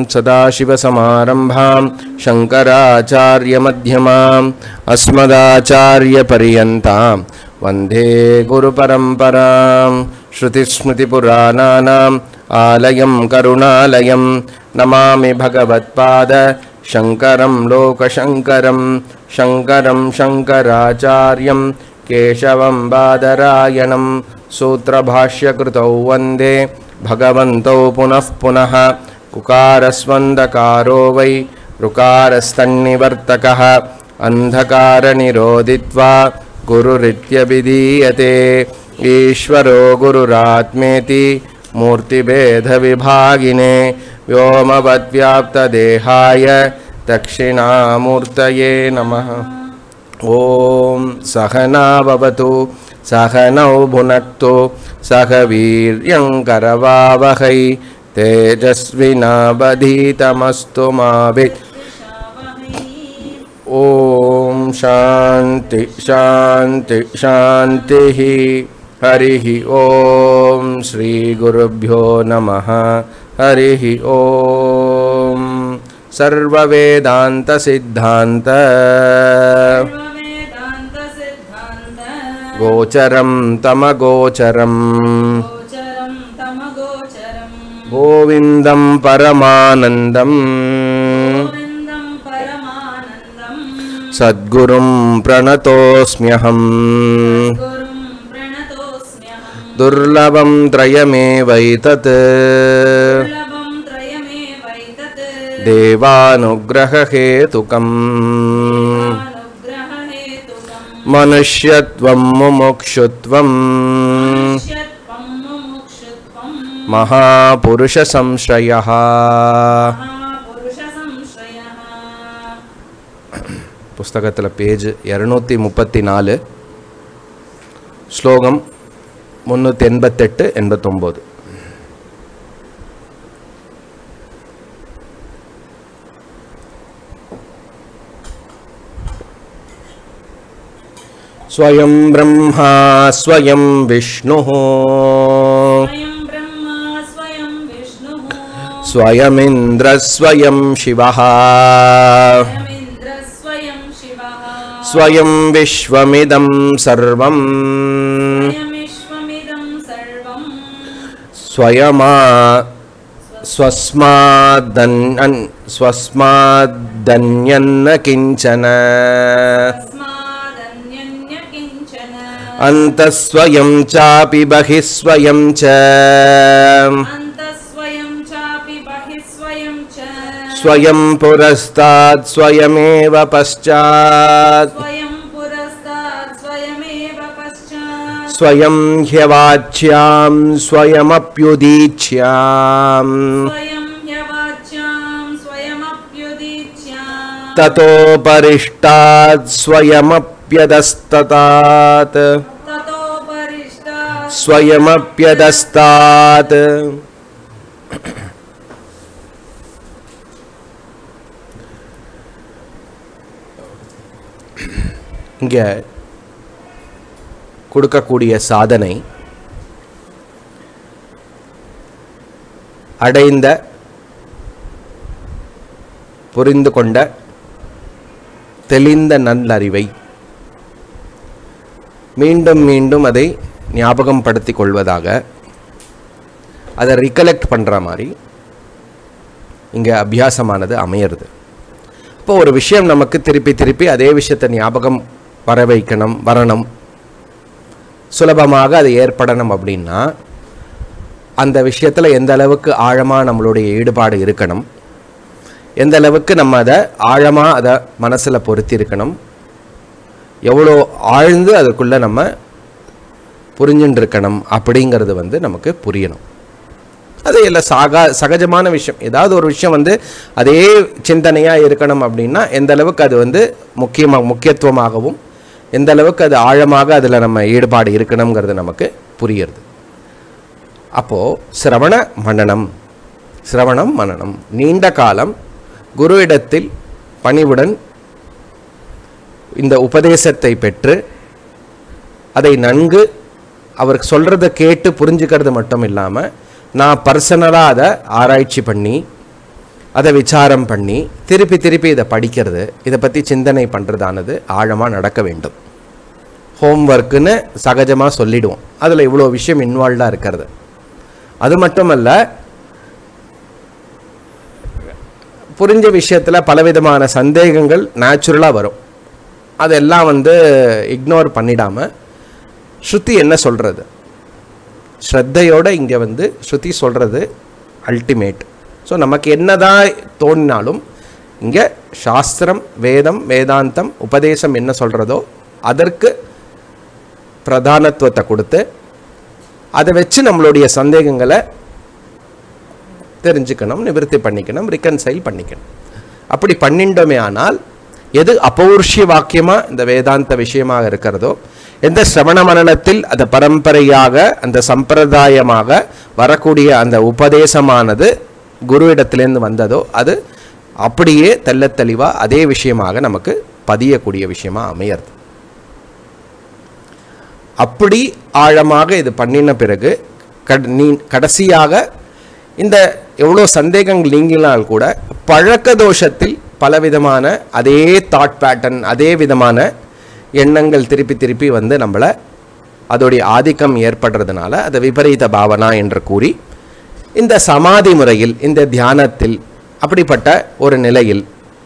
सदाशिवसमारम्भां शङ्कराचार्यमध्यमाम् अस्मदाचार्यपर्यन्तां वन्दे गुरुपरम्परां श्रुतिस्मृतिपुराणानाम् आलयं करुणालयं नमामि भगवत्पाद शङ्करं लोकशङ्करं शङ्करं शङ्कराचार्यं केशवं बादरायणं सूत्रभाष्यकृतौ वन्दे भगवन्तौ पुनः पुनः कुकारस्वन्दकारो वै ऋकारस्तन्निवर्तकः अन्धकारनिरोधित्वा गुरुरित्यभिधीयते ईश्वरो गुरुरात्मेति मूर्तिभेदविभागिने व्योमवद्व्याप्तदेहाय दक्षिणामूर्तये नमः ॐ सहना भवतु सहनौ भुनक्तु सह वीर्यङ्करवावहै तेजस्विनावधीतमस्तु मा वि ॐ शान्ति शान्ति शान्तिः हरिः ॐ श्रीगुरुभ्यो नमः हरिः ॐ सर्ववेदान्तसिद्धान्त सर्ववेदान्तसिद्धान्त गोचरं तमगोचरम् गोचरं तमगोचरम् गोविन्दं परमानन्दम् गोविन्दं परमानन्दम् सद्गुरुं प्रणतोऽस्म्यहम् गुरुं प्रणतोऽस्म्यहम् दुर्लभं त्रयमेवैतत् दुर्लभं त्रयमेवैतत् देवानुग्रहहेतुकम् अनुग्ररहेतुकम् मनुष्यत्वं मुमुक्षुत्वम् मनुष्यत्वं मुमुक्षुत्वं महापुरुषसंश्रयः महापुरुषसंश्रयः புஸ்தகத்தில் பேஜ் இரநூத்தி முப்பத்தி நாலு ஸ்லோகம் முந்நூற்றி எண்பத்தெட்டு எண்பத்தொம்போது स्वयं ब्रह्मा स्वयं विष्णुः स्वयं ब्रह्मा स्वयं विष्णुः स्वयमिन्द्रः स्वयं शिवः स्वयमिन्द्र स्वयं शिवः स्वयं विश्वमिदं सर्वम् स्वयमिश्वमिदं सर्वं स्वयमा स्वस्मादन् स्वस्मादन्यन्न किञ्चन तस्मादन्यन्य किञ्चन अन्तः स्वयं चापि बहिः स्वयं च अन्तः स्वयं चापि बहिः स्वयं च स्वयं पुरस्तात् स्वयमेव पश्चात् स्वयं पुरस्तात् स्वयमेव पश्चात् स्वयं ह्यवाच्यां स्वयमप्युदीच्याम् स्वयं ह्यवाच्यां स्वयमप्युदीच्याम् ततोपरिष्टात् स्वयमप्यदस्ततात् ततोपरिष्टात् स्वयमप्यदस्तात् இங்கே கொடுக்கக்கூடிய சாதனை அடைந்த புரிந்து கொண்ட தெளிந்த நல்லறிவை மீண்டும் மீண்டும் அதை ஞாபகம் படுத்தி கொள்வதாக அதை ரிகலெக்ட் பண்ணுற மாதிரி இங்கே அபியாசமானது அமையிறது இப்போ ஒரு விஷயம் நமக்கு திருப்பி திருப்பி அதே விஷயத்தை ஞாபகம் வர வைக்கணும் வரணும் சுலபமாக அது ஏற்படணும் அப்படின்னா அந்த விஷயத்தில் எந்த அளவுக்கு ஆழமாக நம்மளுடைய ஈடுபாடு இருக்கணும் எந்த அளவுக்கு நம்ம அதை ஆழமாக அதை மனசில் பொருத்தி இருக்கணும் எவ்வளோ ஆழ்ந்து அதுக்குள்ளே நம்ம புரிஞ்சுட்டு இருக்கணும் அப்படிங்கிறது வந்து நமக்கு புரியணும் அது எல்லாம் சாகா சகஜமான விஷயம் ஏதாவது ஒரு விஷயம் வந்து அதே சிந்தனையாக இருக்கணும் அப்படின்னா எந்த அளவுக்கு அது வந்து முக்கியமாக முக்கியத்துவமாகவும் எந்த அளவுக்கு அது ஆழமாக அதில் நம்ம ஈடுபாடு இருக்கணுங்கிறது நமக்கு புரியுறது அப்போது சிரவண மனனம் சிரவணம் மனனம் நீண்ட காலம் குரு இடத்தில் பணிவுடன் இந்த உபதேசத்தை பெற்று அதை நன்கு அவர் சொல்கிறத கேட்டு புரிஞ்சுக்கிறது மட்டும் இல்லாமல் நான் பர்சனலாக அதை ஆராய்ச்சி பண்ணி அதை விசாரம் பண்ணி திருப்பி திருப்பி இதை படிக்கிறது இதை பற்றி சிந்தனை பண்ணுறதானது ஆழமாக நடக்க வேண்டும் ஹோம்ஒர்க்குன்னு சகஜமாக சொல்லிடுவோம் அதில் இவ்வளோ விஷயம் இன்வால்வ்டாக இருக்கிறது அது மட்டுமல்ல புரிஞ்ச விஷயத்தில் பலவிதமான சந்தேகங்கள் நேச்சுரலாக வரும் அதெல்லாம் வந்து இக்னோர் பண்ணிடாமல் ஸ்ருதி என்ன சொல்கிறது ஸ்ரத்தையோட இங்கே வந்து ஸ்ருதி சொல்கிறது அல்டிமேட் ஸோ நமக்கு என்னதான் தோணினாலும் இங்கே சாஸ்திரம் வேதம் வேதாந்தம் உபதேசம் என்ன சொல்கிறதோ அதற்கு பிரதானத்துவத்தை கொடுத்து அதை வச்சு நம்மளுடைய சந்தேகங்களை தெரிஞ்சுக்கணும் நிவர்த்தி பண்ணிக்கணும் ரிகன்சைல் பண்ணிக்கணும் அப்படி பண்ணிட்டோமே ஆனால் எது அபௌர்ஷிய வாக்கியமாக இந்த வேதாந்த விஷயமாக இருக்கிறதோ எந்த சிரவண மனனத்தில் அந்த பரம்பரையாக அந்த சம்பிரதாயமாக வரக்கூடிய அந்த உபதேசமானது குருவிடத்திலேருந்து வந்ததோ அது அப்படியே தெள்ளத் தெளிவாக அதே விஷயமாக நமக்கு பதியக்கூடிய விஷயமா அமையறது அப்படி ஆழமாக இது பண்ணின பிறகு கட நீ கடைசியாக இந்த எவ்வளோ சந்தேகங்கள் நீங்கினால் கூட பழக்க தோஷத்தில் பலவிதமான அதே தாட் பேட்டர்ன் அதே விதமான எண்ணங்கள் திருப்பி திருப்பி வந்து நம்மளை அதோடைய ஆதிக்கம் ஏற்படுறதுனால அதை விபரீத பாவனா என்று கூறி இந்த சமாதி முறையில் இந்த தியானத்தில் அப்படிப்பட்ட ஒரு நிலையில்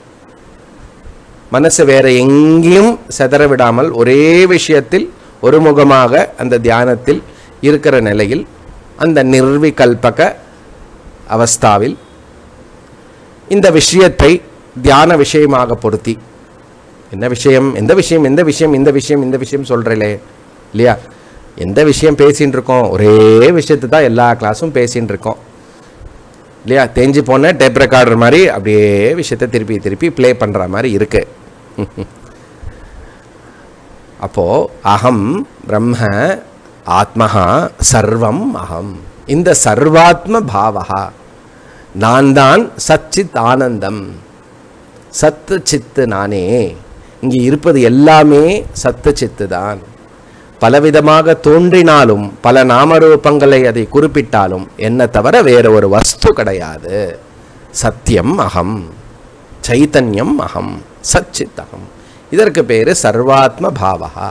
மனசு வேற எங்கேயும் செதற விடாமல் ஒரே விஷயத்தில் ஒருமுகமாக அந்த தியானத்தில் இருக்கிற நிலையில் அந்த நிர்விகல்பக அவஸ்தாவில் இந்த விஷயத்தை தியான விஷயமாக பொருத்தி என்ன விஷயம் எந்த விஷயம் எந்த விஷயம் இந்த விஷயம் இந்த விஷயம் சொல்கிறீங்களே இல்லையா எந்த விஷயம் பேசின்னு இருக்கோம் ஒரே விஷயத்தை தான் எல்லா கிளாஸும் பேசின்னு இருக்கோம் இல்லையா தேஞ்சு போன டேப் ரெக்கார்டர் மாதிரி அப்படியே விஷயத்தை திருப்பி திருப்பி ப்ளே பண்ணுற மாதிரி இருக்கு அப்போ அகம் பிரம்ம ஆத்மஹா சர்வம் அகம் இந்த சர்வாத்ம பாவகா நான் தான் சச்சித் ஆனந்தம் சத்து சித்து நானே இங்கே இருப்பது எல்லாமே சத்து சித்து தான் பலவிதமாக தோன்றினாலும் பல நாமரூபங்களை அதை குறிப்பிட்டாலும் என்ன தவிர வேற ஒரு வஸ்து கிடையாது சத்தியம் அகம் சைத்தன்யம் அகம் சச்சித் அகம் இதற்கு பேரு சர்வாத்ம பாவகா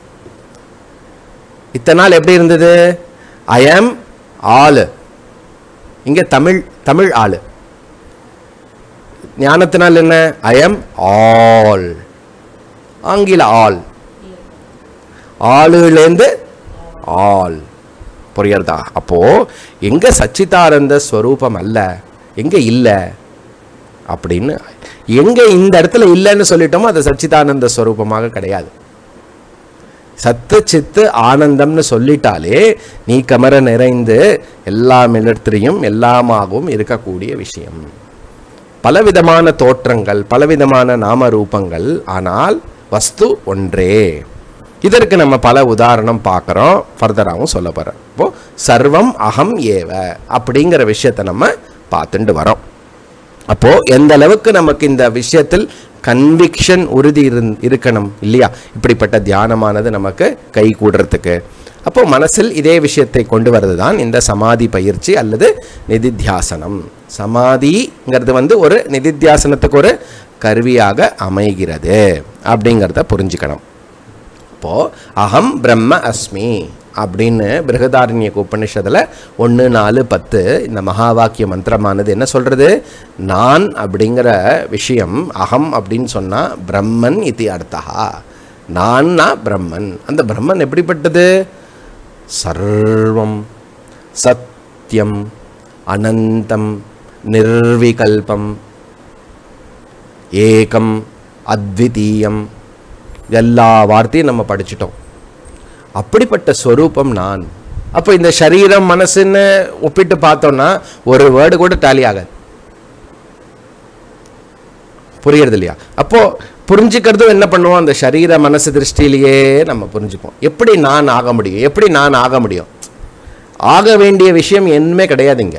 இத்தனை நாள் எப்படி இருந்தது ஐ ஆம் ஆளு இங்க தமிழ் தமிழ் ஆளு ஞானத்தினால் என்ன ஐ ஆம் ஆல் ஆங்கில ஆல் ஆளுலேருந்து ஆல் புரியுறதா அப்போ எங்க சச்சிதானந்த ஸ்வரூபம் அல்ல எங்க இல்லை அப்படின்னு எங்க இந்த இடத்துல இல்லைன்னு சொல்லிட்டோமோ அது சச்சிதானந்த ஸ்வரூபமாக கிடையாது சத்து சித்து ஆனந்தம்னு சொல்லிட்டாலே நீ கமர நிறைந்து எல்லா இடத்துலையும் எல்லாமாகவும் இருக்கக்கூடிய விஷயம் பலவிதமான தோற்றங்கள் பலவிதமான நாம ரூபங்கள் ஆனால் வஸ்து ஒன்றே இதற்கு நம்ம பல உதாரணம் பார்க்குறோம் ஃபர்தராகவும் சொல்ல போகிறோம் இப்போ சர்வம் அகம் ஏவ அப்படிங்கிற விஷயத்தை நம்ம பார்த்துட்டு வரோம் அப்போ எந்த அளவுக்கு நமக்கு இந்த விஷயத்தில் கன்விக்ஷன் உறுதி இருந் இருக்கணும் இல்லையா இப்படிப்பட்ட தியானமானது நமக்கு கை கூடுறதுக்கு அப்போ மனசில் இதே விஷயத்தை கொண்டு வரது தான் இந்த சமாதி பயிற்சி அல்லது நிதித்தியாசனம் சமாதிங்கிறது வந்து ஒரு நிதித்தியாசனத்துக்கு ஒரு கருவியாக அமைகிறது அப்படிங்கிறத புரிஞ்சுக்கணும் அப்போ அகம் பிரம்ம அஸ்மி அப்படின்னு பிருகதாரண்ய உபனிஷத்தில் ஒன்று நாலு பத்து இந்த மகா வாக்கிய மந்திரமானது என்ன சொல்கிறது நான் அப்படிங்கிற விஷயம் அகம் அப்படின்னு சொன்னால் பிரம்மன் இது அர்த்தா நான்னா பிரம்மன் அந்த பிரம்மன் எப்படிப்பட்டது சர்வம் சத்தியம் அனந்தம் நிர்விகல்பம் ஏகம் அத்விதீயம் எல்லா வார்த்தையும் நம்ம படிச்சிட்டோம் அப்படிப்பட்ட ஸ்வரூபம் நான் அப்போ இந்த சரீரம் மனசுன்னு ஒப்பிட்டு பார்த்தோம்னா ஒரு வேர்டு கூட டாலி ஆகாது புரியறது இல்லையா அப்போ புரிஞ்சுக்கிறதும் என்ன பண்ணுவோம் அந்த சரீர மனசு திருஷ்டிலேயே நம்ம புரிஞ்சுப்போம் எப்படி நான் ஆக முடியும் எப்படி நான் ஆக முடியும் ஆக வேண்டிய விஷயம் என்னமே கிடையாதுங்க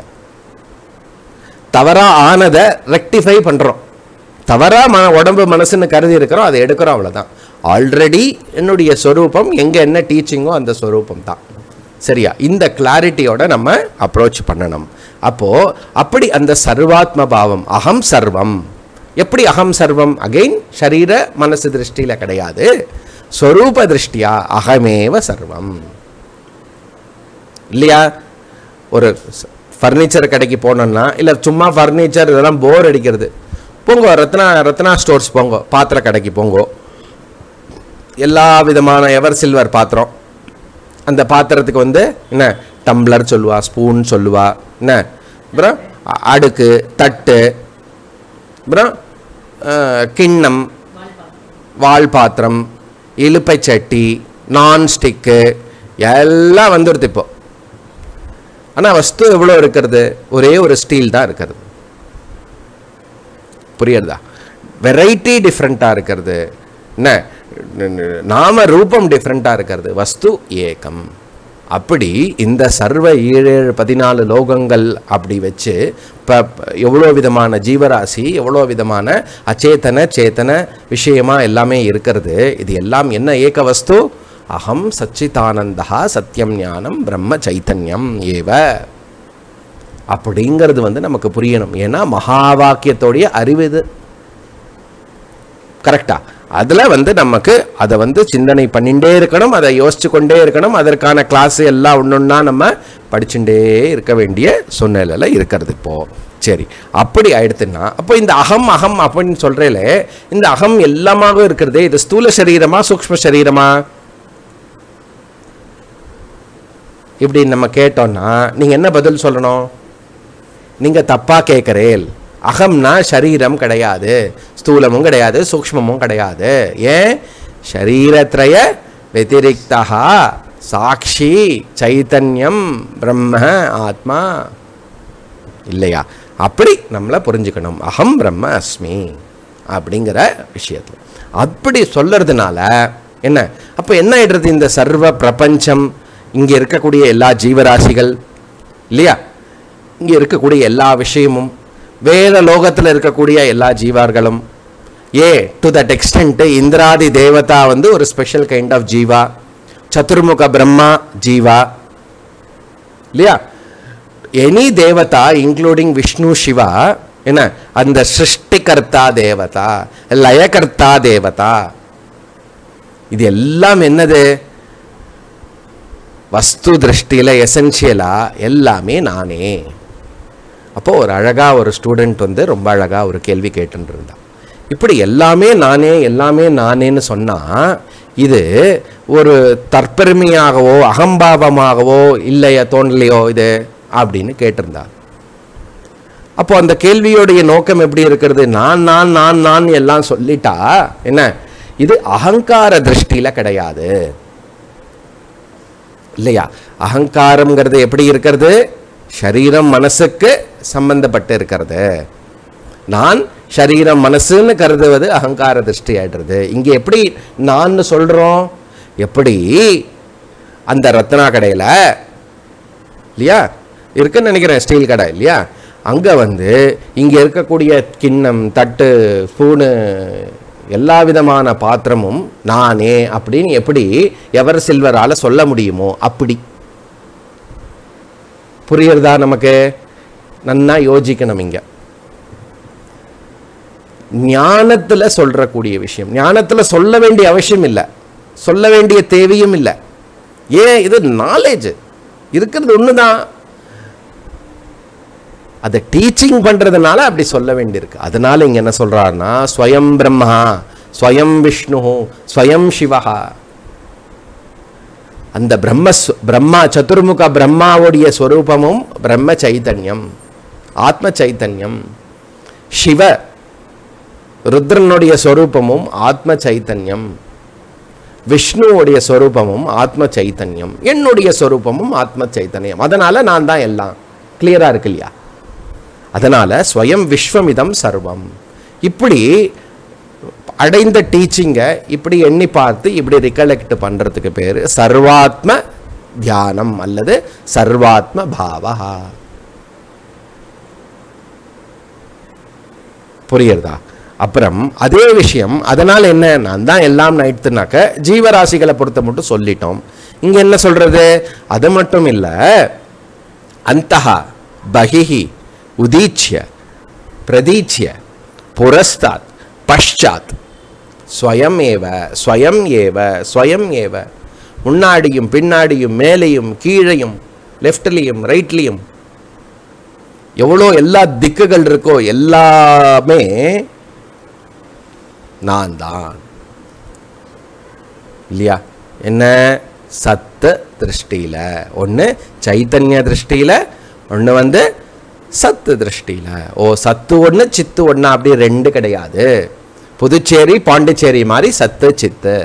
தவறா ஆனதை ரெக்டிஃபை பண்றோம் தவறா மன உடம்பு மனசுன்னு கருதி இருக்கிறோம் அதை எடுக்கிறோம் அவ்வளவுதான் ஆல்ரெடி என்னுடைய ஸ்வரூபம் எங்க என்ன டீச்சிங்கோ அந்த ஸ்வரூபம் தான் சரியா இந்த கிளாரிட்டியோட நம்ம அப்ரோச் பண்ணணும் அப்போ அப்படி அந்த சர்வாத்ம பாவம் அகம் சர்வம் எப்படி அகம் சர்வம் அகைன் சரீர மனசு திருஷ்டியில கிடையாது ஸ்வரூப திருஷ்டியா அகமேவ சர்வம் இல்லையா ஒரு ஃபர்னிச்சர் கடைக்கு போனோம்னா இல்லை சும்மா ஃபர்னிச்சர் இதெல்லாம் போர் அடிக்கிறது போங்கோ ரத்னா ரத்னா ஸ்டோர்ஸ் போங்கோ பாத்திர கடைக்கு போங்கோ எல்லா விதமான எவர் சில்வர் பாத்திரம் அந்த பாத்திரத்துக்கு வந்து என்ன டம்ளர் சொல்லுவா ஸ்பூன் சொல்லுவா என்ன அப்புறம் அ- அடுக்கு தட்டு அப்புறம் அஹ், கிண்ணம் வால் பாத்திரம் இலுப்பை சட்டி நான்ஸ்டிக்கு எல்லாம் வந்துடுது இப்போ ஆனால் வஸ்து எவ்வளோ இருக்கிறது ஒரே ஒரு ஸ்டீல் தான் இருக்கிறது புரியுறதா வெரைட்டி டிஃப்ரெண்ட்டாக இருக்கிறது என்ன ந- ந- நாம ரூபம் டிஃப்ரெண்ட்டாக இருக்கிறது வஸ்து ஏகம் அப்படி இந்த சர்வ ஏழேழு பதினாலு லோகங்கள் அப்படி வச்சு இப்போ எவ்வளோ விதமான ஜீவராசி எவ்வளோ விதமான அச்சேதன சேத்தன விஷயமா எல்லாமே இருக்கிறது இது எல்லாம் என்ன ஏக வஸ்து அகம் சச்சிதானந்தா சத்தியம் ஞானம் பிரம்ம சைத்தன்யம் ஏவ அப்படிங்கிறது வந்து நமக்கு புரியணும் ஏன்னா மகா வாக்கியத்தோடைய அறிவு இது கரெக்டா அதில் வந்து நமக்கு அதை வந்து சிந்தனை பண்ணிகிட்டே இருக்கணும் அதை யோசிச்சு கொண்டே இருக்கணும் அதற்கான கிளாஸ் எல்லாம் ஒன்றுன்னா நம்ம படிச்சுட்டே இருக்க வேண்டிய சூழ்நிலையில் இருக்கிறது இப்போ சரி அப்படி ஆயிடுத்துன்னா அப்போ இந்த அகம் அகம் அப்படின்னு சொல்கிறேல இந்த அகம் எல்லாமாக இருக்கிறதே இது ஸ்தூல சரீரமா சூக்ஷ்ம சரீரமா இப்படி நம்ம கேட்டோம்னா நீங்கள் என்ன பதில் சொல்லணும் நீங்கள் தப்பாக கேட்குறேல் அகம்னா சரீரம் கிடையாது ஸ்தூலமும் கிடையாது சூக்ஷ்மமும் கிடையாது ஏன் ஷரீரத்ரய வெதிரிக்தா சாட்சி சைத்தன்யம் பிரம்ம ஆத்மா இல்லையா அப்படி நம்மளை புரிஞ்சுக்கணும் அகம் பிரம்ம அஸ்மி அப்படிங்கிற விஷயத்தில் அப்படி சொல்றதுனால என்ன அப்போ என்ன ஆயிடுறது இந்த சர்வ பிரபஞ்சம் இங்கே இருக்கக்கூடிய எல்லா ஜீவராசிகள் இல்லையா இங்கே இருக்கக்கூடிய எல்லா விஷயமும் வேற லோகத்தில் இருக்கக்கூடிய எல்லா ஜீவார்களும் ஏ டு தட் எக்ஸ்டென்ட் இந்திராதி தேவதா வந்து ஒரு ஸ்பெஷல் கைண்ட் ஆஃப் ஜீவா சதுர்முக பிரம்மா ஜீவா இல்லையா எனி தேவதா இன்க்ளூடிங் விஷ்ணு சிவா என்ன அந்த சிருஷ்டிகர்த்தா தேவதா லயகர்த்தா தேவதா இது எல்லாம் என்னது வஸ்து திருஷ்டியில் எசென்ஷியலாக எல்லாமே நானே அப்போ ஒரு அழகா ஒரு ஸ்டூடெண்ட் வந்து ரொம்ப அழகா ஒரு கேள்வி கேட்டுட்டு இருந்தான் இப்படி எல்லாமே நானே எல்லாமே நானேன்னு சொன்னா இது ஒரு தற்பெருமையாகவோ அகம்பாவமாகவோ இல்லையா தோணலையோ இது அப்படின்னு கேட்டிருந்தார் அப்போ அந்த கேள்வியோடைய நோக்கம் எப்படி இருக்கிறது நான் நான் நான் நான் எல்லாம் சொல்லிட்டா என்ன இது அகங்கார திருஷ்டியில கிடையாது இல்லையா அகங்காரம்ங்கிறது எப்படி இருக்கிறது சரீரம் மனசுக்கு சம்பந்தப்பட்டு இருக்கிறது நான் சரீரம் மனசுன்னு கருதுவது அகங்கார திருஷ்டி ஆயிடுறது இங்கே எப்படி நான் சொல்கிறோம் எப்படி அந்த ரத்னா கடையில் இல்லையா இருக்குன்னு நினைக்கிறேன் ஸ்டீல் கடை இல்லையா அங்கே வந்து இங்கே இருக்கக்கூடிய கிண்ணம் தட்டு ஸ்பூனு எல்லா விதமான பாத்திரமும் நானே அப்படின்னு எப்படி எவர் சில்வரால் சொல்ல முடியுமோ அப்படி புரியுறதா நமக்கு நன்னா யோசிக்கணும் இங்க ஞானத்தில் சொல்றக்கூடிய விஷயம் ஞானத்தில் சொல்ல வேண்டிய அவசியம் இல்லை சொல்ல வேண்டிய தேவையும் இல்லை ஏன் இது நாலேஜ் இருக்கிறது ஒன்று தான் அதை டீச்சிங் பண்றதுனால அப்படி சொல்ல வேண்டியிருக்கு அதனால இங்க என்ன சொல்றாருன்னா ஸ்வயம் பிரம்மா ஸ்வயம் விஷ்ணு ஸ்வயம் சிவஹா அந்த பிரம்ம ஸ்வ- பிரம்மா சதுர்முக பிரம்மாவுடைய ஸ்வரூபமும் பிரம்ம சைத்தன்யம் ஆத்ம சைத்தன்யம் சிவ ருத்ரனுடைய ஸ்வரூபமும் ஆத்ம சைத்தன்யம் விஷ்ணுவுடைய ஸ்வரூபமும் ஆத்ம சைத்தன்யம் என்னுடைய ஸ்வரூபமும் ஆத்ம சைத்தன்யம் அதனால நான் தான் எல்லாம் கிளியரா இருக்கு இல்லையா அதனால ஸ்வயம் விஸ்வமிதம் சர்வம் இப்படி அடைந்த டீச்சிங்கை இப்படி எண்ணி பார்த்து இப்படி ரிகலெக்ட் பண்றதுக்கு பேரு சர்வாத்ம தியானம் அல்லது சர்வாத்ம பாவா புரியுறதா அப்புறம் அதே விஷயம் அதனால் என்ன நான் தான் எல்லாம் நைட்டுனாக்க ஜீவராசிகளை பொறுத்த மட்டும் சொல்லிட்டோம் இங்க என்ன சொல்றது அது மட்டும் இல்லை அந்தஹா பகிஹி உதீச்சிய பிரதீச்சிய புரஸ்தாத் பஷ்சாத் ஸ்வயம் ஏவ ஸ்வயம் ஏவ ஸ்வயம் ஏவ முன்னாடியும் பின்னாடியும் மேலேயும் கீழையும் லெஃப்ட்லேயும் ரைட்லேயும் எவ்வளோ எல்லா திக்குகள் இருக்கோ எல்லாமே நான் தான் இல்லையா என்ன சத்த திருஷ்டியில் ஒன்று சைத்தன்ய திருஷ்டியில் ஒன்று வந்து சத்து திருஷ்டியில் ஓ சத்து ஒன்று சித்து ஒன்று அப்படி ரெண்டு கிடையாது புதுச்சேரி பாண்டிச்சேரி மாதிரி சத்து சித்து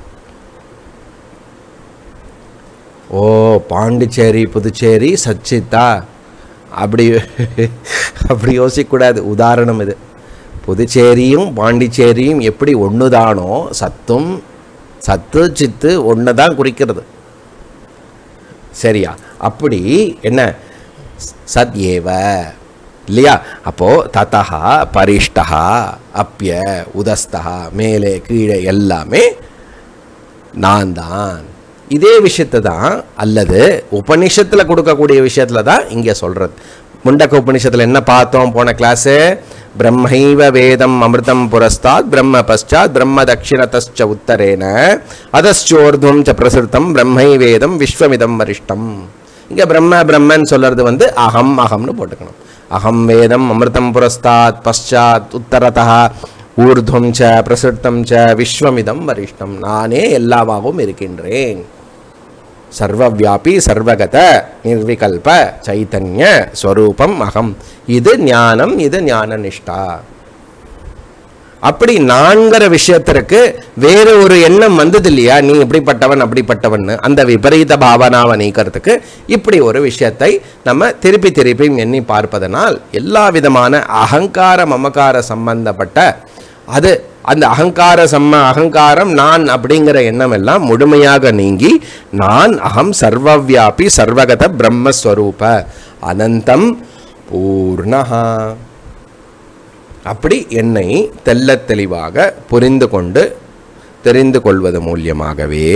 ஓ பாண்டிச்சேரி புதுச்சேரி சச்சித்தா அப்படி அப்படி யோசிக்கக்கூடாது உதாரணம் இது புதுச்சேரியும் பாண்டிச்சேரியும் எப்படி ஒன்றுதானோ சத்தும் சத்து சித்து ஒன்று தான் குறிக்கிறது சரியா அப்படி என்ன சத் ஏவ இல்லையா அப்போ ததா பரிஷ்டா அப்பிய உதஸ்தா மேலே கீழே எல்லாமே நான் தான் இதே விஷயத்தை தான் அல்லது உபனிஷத்தில் கொடுக்கக்கூடிய விஷயத்தில் தான் இங்கே சொல்கிறது முண்டக்க உபனிஷத்தில் என்ன பார்த்தோம் போன கிளாஸு பிரம்மைவ வேதம் அமிர்தம் புரஸ்தாத் பிரம்ம பశ్చాத் பிரம்ம தட்சிணதச்ச உத்தரேன அதச்சோர்துவம் ச பிரசுத்தம் பிரம்மை வேதம் விஸ்வமிதம் வரிஷ்டம் இங்கே பிரம்ம பிரம்மன் சொல்கிறது வந்து அகம் அகம்னு போட்டுக்கணும் அகம் வேதம் அமிர்தம் புரஸ்தாத் பశ్చాத் உத்தரதா ஊர்துவம் ச பிரசுத்தம் ச விஸ்வமிதம் வரிஷ்டம் நானே எல்லாவாகவும் இருக்கின்றேன் சர்வவியாபி சர்வகத நிர்விகல்ப சைத்தன்ய ஸ்வரூபம் அகம் இது ஞானம் இது ஞான நிஷ்டா அப்படி நான்கிற விஷயத்திற்கு வேற ஒரு எண்ணம் வந்தது இல்லையா நீ இப்படிப்பட்டவன் அப்படிப்பட்டவன் அந்த விபரீத பாவனாவை நீக்கிறதுக்கு இப்படி ஒரு விஷயத்தை நம்ம திருப்பி திருப்பி எண்ணி பார்ப்பதனால் எல்லா விதமான அகங்கார மமகார சம்பந்தப்பட்ட அது அந்த அகங்கார சம்ம அகங்காரம் நான் அப்படிங்கிற எண்ணம் எல்லாம் முழுமையாக நீங்கி நான் அகம் சர்வவியாபி சர்வகத பிரம்மஸ்வரூப அனந்தம் பூர்ணஹா அப்படி என்னை தெள்ளத் தெளிவாக புரிந்து கொண்டு தெரிந்து கொள்வது மூலியமாகவே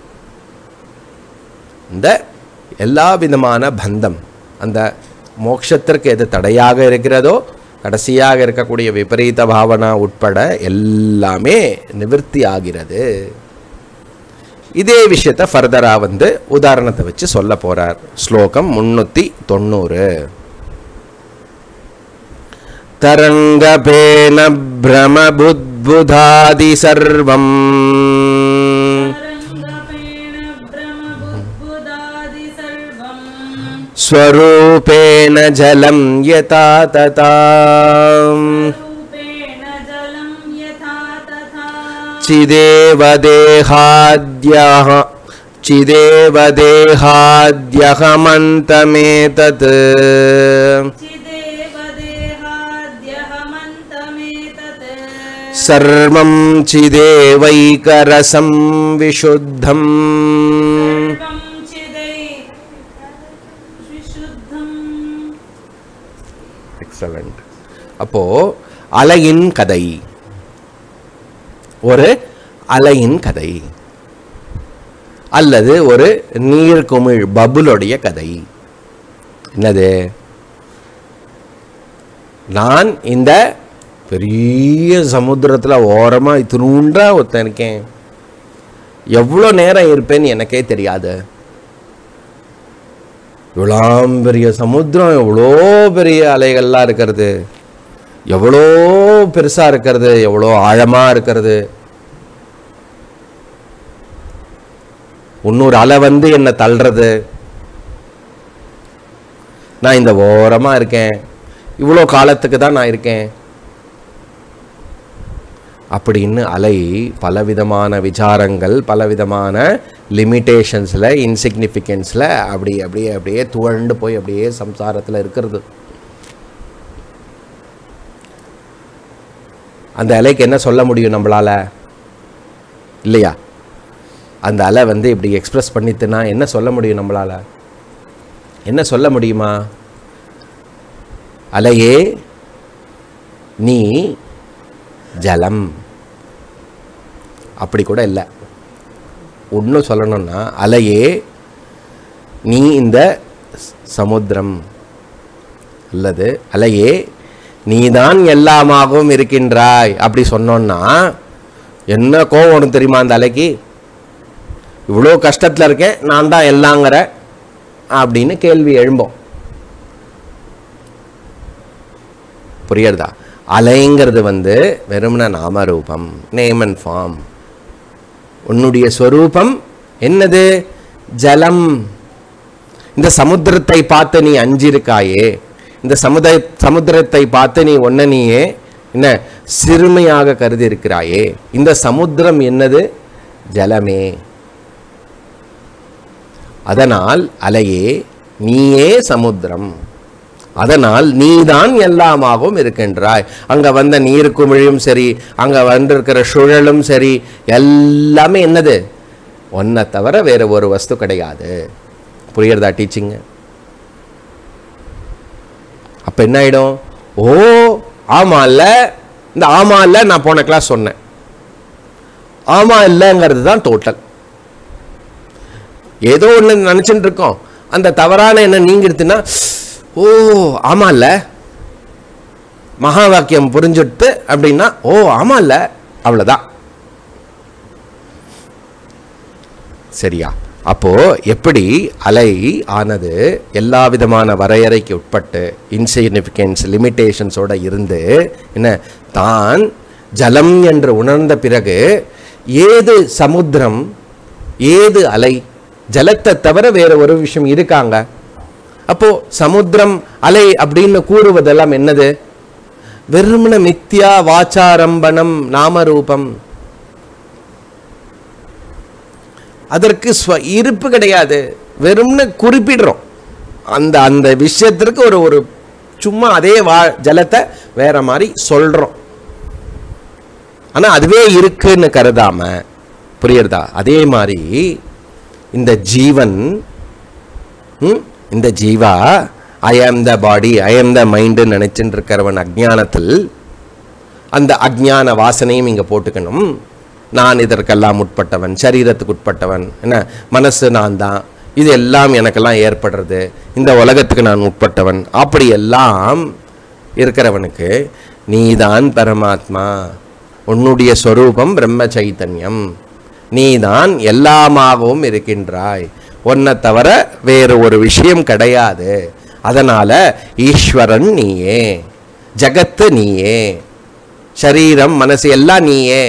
இந்த எல்லா விதமான பந்தம் அந்த மோட்சத்திற்கு எது தடையாக இருக்கிறதோ கடைசியாக இருக்கக்கூடிய விபரீத பாவனா உட்பட எல்லாமே நிவர்த்தி ஆகிறது இதே விஷயத்தை ஃபர்தராக வந்து உதாரணத்தை வச்சு சொல்ல போறார் ஸ்லோகம் முன்னூற்றி தொண்ணூறு तरङ्गपेन भ्रमबुद्बुधादि सर्वम् तरङ्गपेण भ्रमबुद्बुदादि सर्वम् स्वरूपेण जलं यथा तथा रूपेण जलं यथा तथा चिदेव देहाद्यः चिदेव देहाद्यहमन्तमेतत् चिदेव देहाद्यहमन्तमेतत् सर्वं चिदेवैकरसं विशुद्धम् सर्वं चिदै विशुद्धम् எக்ஸலண்ட் அப்போ அலையின் கதை ஒரு அலையின் கதை அல்லது ஒரு நீர்க்குமிழ் பபுளுடைய கதை என்னது நான் இந்த பெரிய சமுத்திரத்தில் ஓரமாக இத்தினூண்டா ஒருத்தன் இருக்கேன் எவ்வளோ நேரம் இருப்பேன்னு எனக்கே தெரியாது இவ்வளோ பெரிய சமுத்திரம் எவ்வளோ பெரிய அலைகள்லாம் இருக்கிறது எவ்வளோ பெருசாக இருக்கிறது எவ்வளோ ஆழமாக இருக்கிறது இன்னொரு அலை வந்து என்னை தள்ளுறது நான் இந்த ஓரமாக இருக்கேன் இவ்வளோ காலத்துக்கு தான் நான் இருக்கேன் அப்படின்னு அலை பலவிதமான விசாரங்கள் பலவிதமான லிமிட்டேஷன்ஸில் இன்சிக்னிஃபிகன்ஸில் அப்படி அப்படியே அப்படியே துவண்டு போய் அப்படியே சம்சாரத்தில் இருக்கிறது அந்த அலைக்கு என்ன சொல்ல முடியும் நம்மளால இல்லையா அந்த அலை வந்து இப்படி எக்ஸ்பிரஸ் பண்ணித்துனா என்ன சொல்ல முடியும் நம்மளால என்ன சொல்ல முடியுமா அலையே நீ ஜலம் அப்படி கூட இல்லை ஒன்றும் சொல்லணும்னா அலையே நீ இந்த ஸ்- சமுத்திரம் அல்லது அலையே நீதான் எல்லாமாகவும் இருக்கின்றாய் அப்படி சொன்னோன்னா என்ன கோவம் வரும் தெரியுமா அந்த அலைக்கு இவ்வளோ கஷ்டத்தில் இருக்கேன் நான் தான் எல்லாங்கிற அப்படின்னு கேள்வி எழும்போம் புரியுறதா அலைங்கிறது வந்து வெறுமன நாமரூபம் நேம் அண்ட் ஃபார்ம் உன்னுடைய ஸ்வரூபம் என்னது ஜலம் இந்த சமுத்திரத்தை பார்த்து நீ அஞ்சிருக்காயே இந்த சமுதாய சமுத்திரத்தை பார்த்து நீ ஒன்ன நீயே என்ன சிறுமையாக கருதி இருக்கிறாயே இந்த சமுத்திரம் என்னது ஜலமே அதனால் அலையே நீயே சமுத்திரம் அதனால் நீதான் எல்லாமாகவும் இருக்கின்றாய் அங்க வந்த நீர் குமிழியும் சரி அங்க வந்திருக்கிற சுழலும் சரி எல்லாமே என்னது ஒன்றை தவிர வேற ஒரு வஸ்து கிடையாது புரியுறதா டீச்சிங்க அப்ப என்ன ஆயிடும் ஓ ஆமா இல்ல இந்த ஆமா இல்ல நான் போன கிளாஸ் சொன்னேன் ஆமா இல்லைங்கிறது தான் டோட்டல் ஏதோ ஒன்று நினச்சிட்டு இருக்கோம் அந்த தவறான என்ன நீங்கிடுத்துன்னா ஓ ஆமா இல்ல மகா வாக்கியம் புரிஞ்சுட்டு அப்படின்னா ஓ ஆமா இல்ல அவ்வளோதான் சரியா அப்போ எப்படி அலை ஆனது எல்லா விதமான வரையறைக்கு உட்பட்டு இன்சிக்னிஃபிகன்ஸ் லிமிட்டேஷன்ஸோட இருந்து என்ன தான் ஜலம் என்று உணர்ந்த பிறகு ஏது சமுத்திரம் ஏது அலை ஜலத்தை தவிர வேற ஒரு விஷயம் இருக்காங்க அப்போ சமுத்திரம் அலை அப்படின்னு கூறுவதெல்லாம் என்னது வெறுமன மித்யா வாச்சாரம்பணம் நாமரூபம் அதற்கு ஸ்வ இருப்பு கிடையாது வெறும்னு குறிப்பிடுறோம் அந்த அந்த விஷயத்திற்கு ஒரு ஒரு சும்மா அதே வா ஜலத்தை வேற மாதிரி சொல்றோம் ஆனா அதுவே இருக்குன்னு கருதாம புரியுறதா அதே மாதிரி இந்த ஜீவன் ம், இந்த ஜீவா ஐ ஆம் த பாடி ஐ ஆம் த மைண்டு நினைச்சுட்டு இருக்கிறவன் அஜ்ஞானத்தில் அந்த அஜ்ஞான வாசனையும் இங்கே போட்டுக்கணும் நான் இதற்கெல்லாம் உட்பட்டவன் சரீரத்துக்கு உட்பட்டவன் என்ன மனசு நான் தான் இது எல்லாம் எனக்கெல்லாம் ஏற்படுறது இந்த உலகத்துக்கு நான் உட்பட்டவன் அப்படி எல்லாம் இருக்கிறவனுக்கு நீதான் பரமாத்மா உன்னுடைய ஸ்வரூபம் பிரம்ம சைத்தன்யம் நீதான் எல்லாமாகவும் இருக்கின்றாய் உன்னை தவிர வேறு ஒரு விஷயம் கிடையாது அதனால ஈஸ்வரன் நீயே ஜகத்து நீயே சரீரம் மனசு எல்லாம் நீயே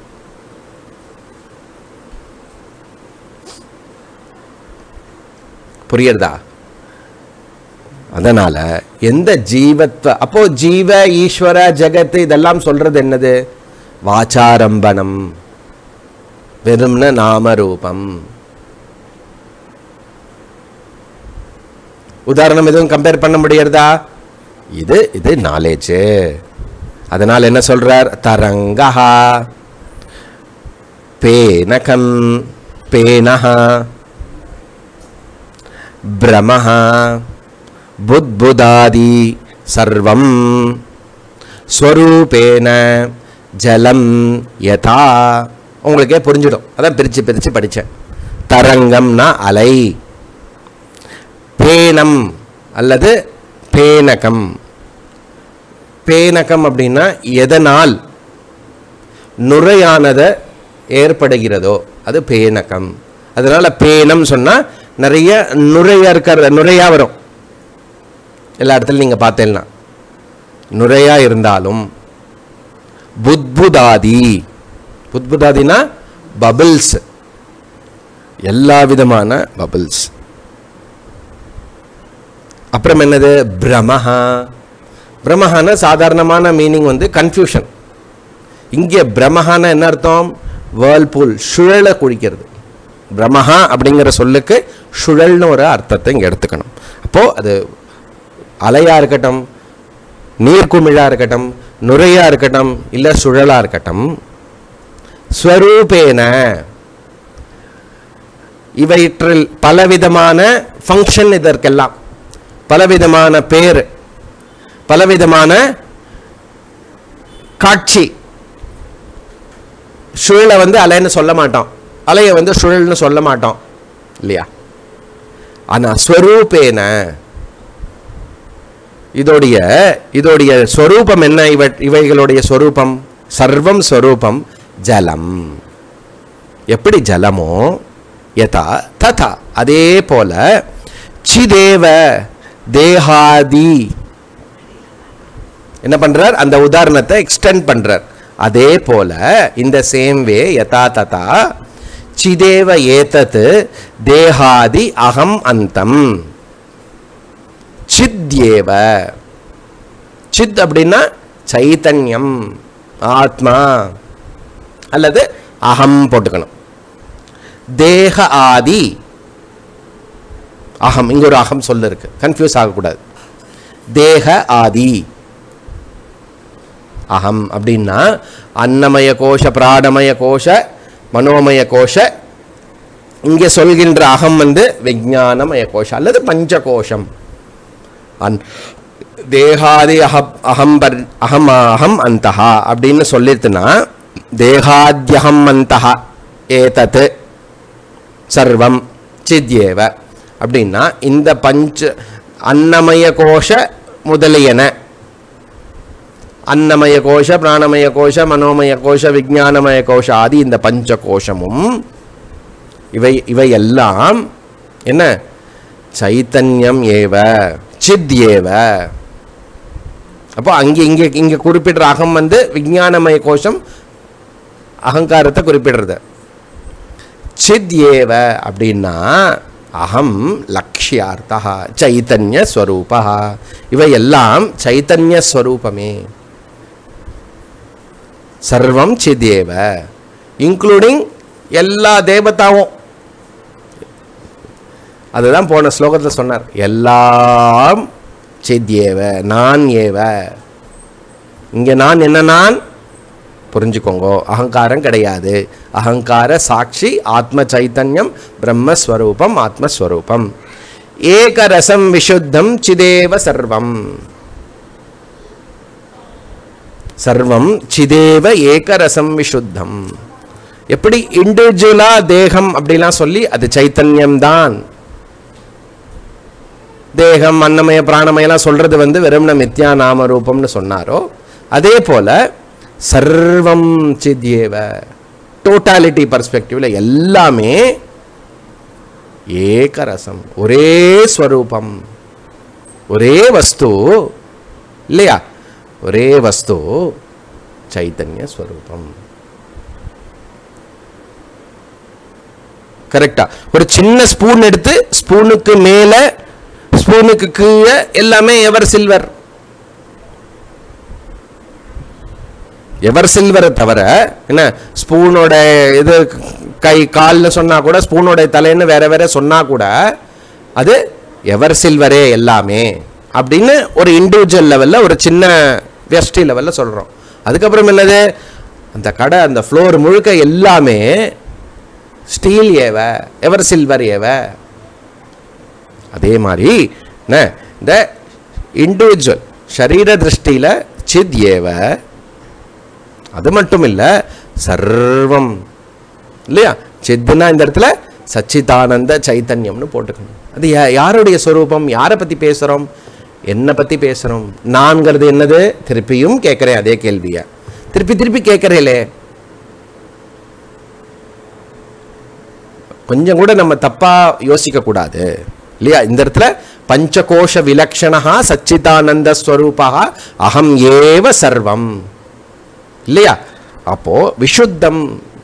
புரியுறதா அதனால எந்த ஜீவத்வ அப்போ ஜீவ ஈஸ்வர ஜெகத்து இதெல்லாம் சொல்றது என்னது வாச்சாரம்பணம் வெறும்ன நாமரூபம் உதாரணம் எதுவும் கம்பேர் பண்ண முடியறதா இது இது நாலேஜ் அதனால் என்ன சொல்றார் தரங்கஹா பேனகம் பேனஹ பிரமஹ புத்புதாதி சர்வம் ஸ்வரூபேன ஜலம் யதா உங்களுக்கே புரிஞ்சிடும் அதான் பிரித்து பிரித்து படித்தேன் தரங்கம்னா அலை பேனம் அல்லது பேனகம் பேனகம் அப்படின்னா எதனால் நுரையானதை ஏற்படுகிறதோ அது பேனகம் அதனால பேனம் சொன்னா நிறைய நுரையா இருக்கிற நுரையா வரும் எல்லா இடத்துலையும் நீங்க பார்த்தேன்னா நுரையா இருந்தாலும் புத்புதாதி புத்புதாதினா பபிள்ஸ் எல்லா விதமான பபிள்ஸ் அப்புறம் என்னது பிரமஹா பிரமஹான சாதாரணமான மீனிங் வந்து கன்ஃபியூஷன் இங்கே பிரமஹான என்ன அர்த்தம் வேர்ல்பூல் சுழலை குடிக்கிறது பிரமஹா அப்படிங்கிற சொல்லுக்கு சுழல்னு ஒரு அர்த்தத்தை இங்கே எடுத்துக்கணும் அப்போது அது அலையா இருக்கட்டும் நீர்க்குமிழா இருக்கட்டும் நுரையா இருக்கட்டும் இல்லை சுழலா இருக்கட்டும் ஸ்வரூபேன இவற்றில் பலவிதமான ஃபங்க்ஷன் இதற்கெல்லாம் பலவிதமான பேர் பலவிதமான காட்சி சுழலை வந்து அலைன்னு சொல்ல மாட்டோம் அலையை வந்து சுழல்னு சொல்ல மாட்டோம் இல்லையா ஆனா ஸ்வரூபேன இதோடைய இதோடைய ஸ்வரூபம் என்ன இவ இவைகளுடைய ஸ்வரூபம் சர்வம் ஸ்வரூபம் ஜலம் எப்படி ஜலமோ யதா ததா அதே போல சிதேவ தேகாதி என்ன பண்றார் அந்த உதாரணத்தை எக்ஸ்டெண்ட் பண்றார் அதே போல இந்த சேம் வே யதா ததா சிதேவ ஏதத் தேகாதி அகம் அந்தம் சித்யேவ சித் அப்படின்னா சைத்தன்யம் ஆத்மா அல்லது அகம் போட்டுக்கணும் தேக ஆதி அகம் இங்க ஒரு அகம் சொல்ல இருக்கு கன்ஃபியூஸ் ஆகக்கூடாது தேக ஆதி அகம் அப்படின்னா அன்னமய கோஷ பிராணமய கோஷ மனோமய கோஷ இங்கே சொல்கின்ற அகம் வந்து விஞ்ஞானமய கோஷம் அல்லது பஞ்சகோஷம் அன் தேகாதி அஹப் அகம் பர் அகம் அகம் அந்தஹா அப்படின்னு சொல்லிட்டுனா தேகாத்யகம் அந்தஹா ஏதத் சர்வம் சித்யேவ அப்படின்னா இந்த பஞ்ச அன்னமய கோஷ முதலியன அன்னமய கோஷ பிராணமய கோஷ மனோமய கோஷ விஞ்ஞானமய கோஷ ஆதி இந்த பஞ்ச கோஷமும் இவை இவை எல்லாம் என்ன சைத்தன்யம் ஏவ சித் ஏவ அப்போ அங்கே இங்கே இங்கே குறிப்பிடுற அகம் வந்து விஞ்ஞானமய கோஷம் அகங்காரத்தை குறிப்பிடுறது சித் ஏவ அப்படின்னா அகம் லக்ஷ்யார்த்தா சைத்தன்ய ஸ்வரூபா இவை எல்லாம் சைத்தன்ய ஸ்வரூபமே சர்வம் சிதேவ இன்க்ளூடிங் எல்லா தேவதாவும் அதுதான் போன ஸ்லோகத்தில் சொன்னார் எல்லாம் சித்யேவ நான் ஏவ இங்கே நான் என்ன நான் புரிஞ்சுக்கோங்க அகங்காரம் கிடையாது அகங்கார சாட்சி ஆத்ம சைத்தன்யம் பிரம்மஸ்வரூபம் ஆத்மஸ்வரூபம் ஏகரசம் விஷுத்தம் சிதேவ சர்வம் சர்வம் சிதேவ ஏகரசம் விஷுத்தம் எப்படி இண்டிவிஜுவலா தேகம் அப்படிலாம் சொல்லி அது சைத்தன்யம் தான் தேகம் அன்னமய பிராணமயெல்லாம் சொல்றது வந்து வெறும் மித்யா நாம ரூபம்னு சொன்னாரோ அதே போல சர்வம் சித்யேவ டோட்டாலிட்டி பர்ஸ்பெக்டிவ்ல எல்லாமே ஏகரசம் ஒரே ஸ்வரூபம் ஒரே வஸ்து இல்லையா ஒரே வஸ்து சைத்தன்ய ஸ்வரூபம் கரெக்டா ஒரு சின்ன ஸ்பூன் எடுத்து ஸ்பூனுக்கு மேல ஸ்பூனுக்கு கீழே எல்லாமே எவர் சில்வர் எவர் சில்வரை தவிர என்ன ஸ்பூனோட இது கை கால்னு சொன்னா கூட ஸ்பூனோட தலைன்னு வேற வேற சொன்னா கூட அது எவர் சில்வரே எல்லாமே அப்படின்னு ஒரு இண்டிவிஜுவல் லெவல்ல ஒரு சின்ன வெஸ்டி லெவல்ல சொல்றோம் அதுக்கப்புறம் என்னது அந்த கடை அந்த ஃப்ளோர் முழுக்க எல்லாமே ஸ்டீல் ஏவ எவர் சில்வர் ஏவ அதே மாதிரி என்ன இந்த இண்டிவிஜுவல் சரீர திருஷ்டியில் சித் ஏவ அது மட்டும் இல்லை சர்வம் இல்லையா சித்துனா இந்த இடத்துல சச்சிதானந்த சைத்தன்யம்னு போட்டுக்கணும் அது யா- யாருடைய ஸ்வரூபம் யாரை பற்றி பேசுகிறோம் என்னை பற்றி பேசுகிறோம் நான்கிறது என்னது திருப்பியும் கேட்குறேன் அதே கேள்வியை திருப்பி திருப்பி கேட்குறேலே கொஞ்சம் கூட நம்ம தப்பா யோசிக்க கூடாது இல்லையா இந்த இடத்துல பஞ்சகோஷ விலக்ஷணா சச்சிதானந்த ஸ்வரூபா அகம் ஏவ சர்வம் இல்லையா அப்போ விஷுத்தம்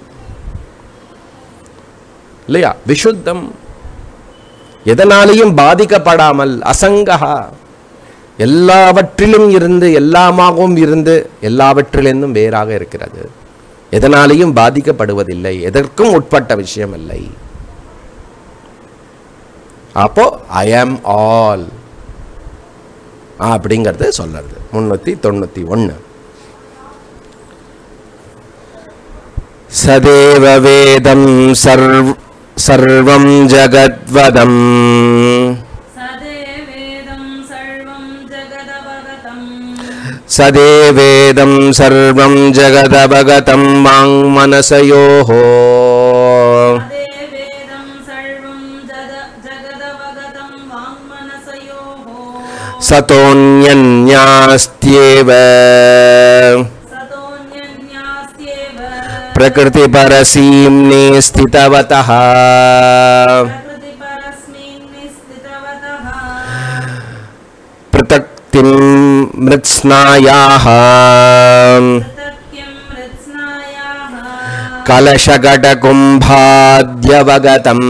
இல்லையா விஷுத்தம் எதனாலையும் பாதிக்கப்படாமல் அசங்கஹா எல்லாவற்றிலும் இருந்து எல்லாமாகவும் இருந்து எல்லாவற்றிலிருந்தும் வேறாக இருக்கிறது எதனாலையும் பாதிக்கப்படுவதில்லை எதற்கும் உட்பட்ட விஷயம் இல்லை அப்போ ஐ ஆம் ஆல் அப்படிங்கிறது சொல்றது முன்னூத்தி தொண்ணூத்தி ஒன்று சதேவ வேதம் சர்வ சர்வம் ஜகத்வதம் सदेवेदं सर्वं जगदवगतम् சதேவேதம் சர்வம் ஜகதபகதம் வாங் மனசயோः सदेवेदं सर्वं जद जगदवगतं वाङ्मनसयोः सतोऽन्यन्यास्त्येव सतोऽन्यन्यास्त्येव प्रकृतिपरसीम्ने स्थितवतः प्रकृतिपरस्मिन् स्थितवतः पृथक्तिं मृत्स्नायाः कृतज्ञं मृत्स्नायाः कलशगटकुम्भाद्यवगतम्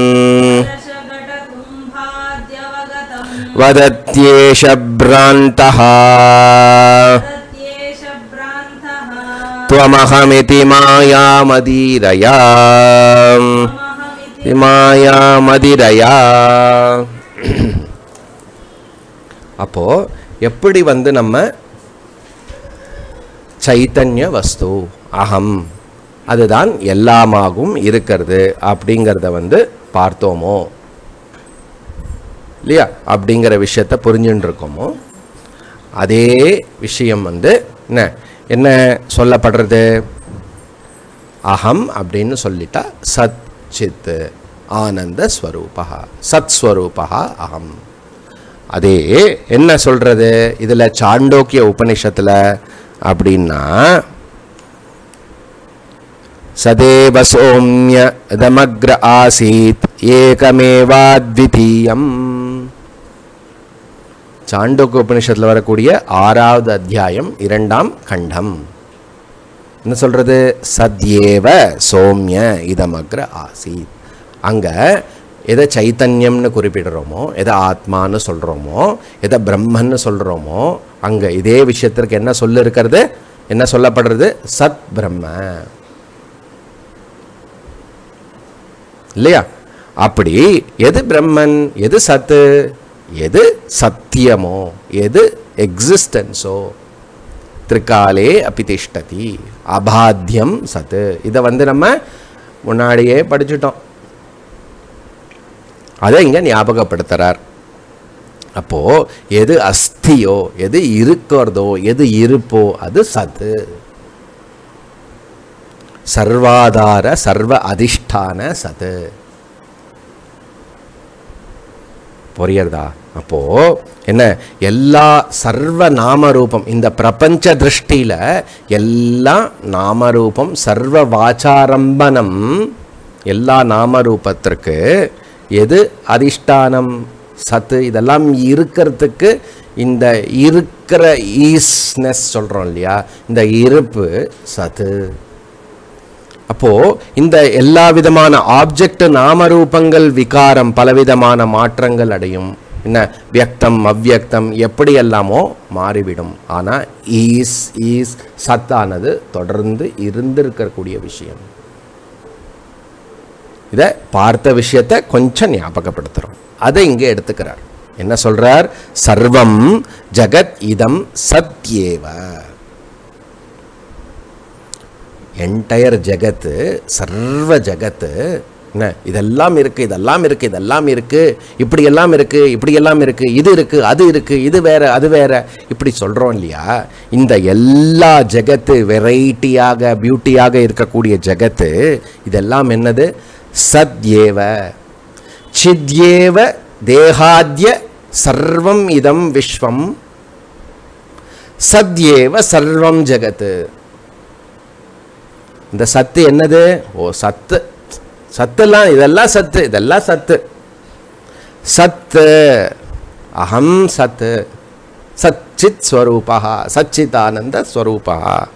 दशघटकुम्भाद्यवगतम् वदत्येष भ्रान्तः तत्येष भ्रान्तः त्वमहमिति मायामदीरया ममहमिति மாயாமதிரயா அப்போ எப்படி வந்து நம்ம சைத்தன்ய வஸ்து அகம் அதுதான் எல்லாமாகவும் இருக்கிறது அப்படிங்கிறத வந்து பார்த்தோமோ இல்லையா அப்படிங்கிற விஷயத்த புரிஞ்சுட்டு இருக்கோமோ அதே விஷயம் வந்து என்ன என்ன சொல்லப்படுறது அகம் அப்படின்னு சொல்லிட்டா சத் சித் ஆனந்த ஸ்வரூபா சத் ஸ்வரூபா அகம் அதே என்ன சொல்றது இதுல சாண்டோக்கிய உபனிஷத்துல அப்படின்னா சதேவ சோம்ய தமக்ர ஆசீத் ஏகமேவாத்விதீயம் சாண்டோக்கிய உபனிஷத்துல வரக்கூடிய ஆறாவது அத்தியாயம் இரண்டாம் கண்டம் என்ன சொல்றது சத்யேவ சோம்ய இதமக்ர ஆசீத் அங்க எதை சைத்தன்யம்னு குறிப்பிடுறோமோ எதை ஆத்மான்னு சொல்றோமோ எதை பிரம்மன்னு சொல்றோமோ அங்க இதே விஷயத்திற்கு என்ன சொல்ல இருக்கிறது என்ன சொல்லப்படுறது சத் பிரம்ம இல்லையா அப்படி எது பிரம்மன் எது சத்து எது சத்தியமோ எது எக்ஸிஸ்டன்ஸோ திரிகாலே அப்பி திஷ்டதி அபாத்தியம் சத்து இதை வந்து நம்ம முன்னாடியே படிச்சுட்டோம் அதை இங்க ஞாபகப்படுத்துறார் அப்போ எது அஸ்தியோ எது இருக்கிறதோ எது இருப்போ அது சத்து சர்வாதார சர்வ அதிஷ்டான சத்து புரியுறதா அப்போ என்ன எல்லா சர்வ நாமரூபம் இந்த பிரபஞ்ச திருஷ்டியில எல்லாம் நாமரூபம் சர்வ வாச்சாரம்பனம் எல்லா நாமரூபத்திற்கு எது அதிஷ்டானம் சத்து இதெல்லாம் இருக்கிறதுக்கு இந்த இருக்கிற ஈஸ்னஸ் சொல்றோம் இல்லையா இந்த இருப்பு சத்து அப்போ இந்த எல்லா விதமான ஆப்ஜெக்ட் நாமரூபங்கள் விகாரம் பலவிதமான மாற்றங்கள் அடையும் என்ன வியக்தம் அவ்வியக்தம் எப்படி எல்லாமோ மாறிவிடும் ஆனா ஈஸ் ஈஸ் சத்தானது தொடர்ந்து இருந்திருக்கக்கூடிய விஷயம் இதை பார்த்த விஷயத்தை கொஞ்சம் ஞாபகப்படுத்துறோம் அதை இங்கே எடுத்துக்கிறார் என்ன சொல்றார் சர்வம் ஜகத் இதம் சத்யேவ என்டையர் ஜகத்து சர்வ ஜகத்து என்ன இதெல்லாம் இருக்கு இதெல்லாம் இருக்கு இதெல்லாம் இருக்கு இப்படி எல்லாம் இருக்கு இப்படி எல்லாம் இருக்கு இது இருக்கு அது இருக்கு இது வேற அது வேற இப்படி சொல்றோம் இல்லையா இந்த எல்லா ஜகத்து வெரைட்டியாக பியூட்டியாக இருக்கக்கூடிய ஜகத்து இதெல்லாம் என்னது சத்யேவ சித்யேவ தேகாத்ய சர்வம் இதம் விஸ்வம் சத்யேவ சர்வம் ஜகத்து இந்த சத்து என்னது ஓ சத்து சத்துலாம் இதெல்லாம் சத்து இதெல்லாம் சத்து சத்து அகம் சத்து சச்சித் ஸ்வரூபா சச்சிதானந்த ஸ்வரூபா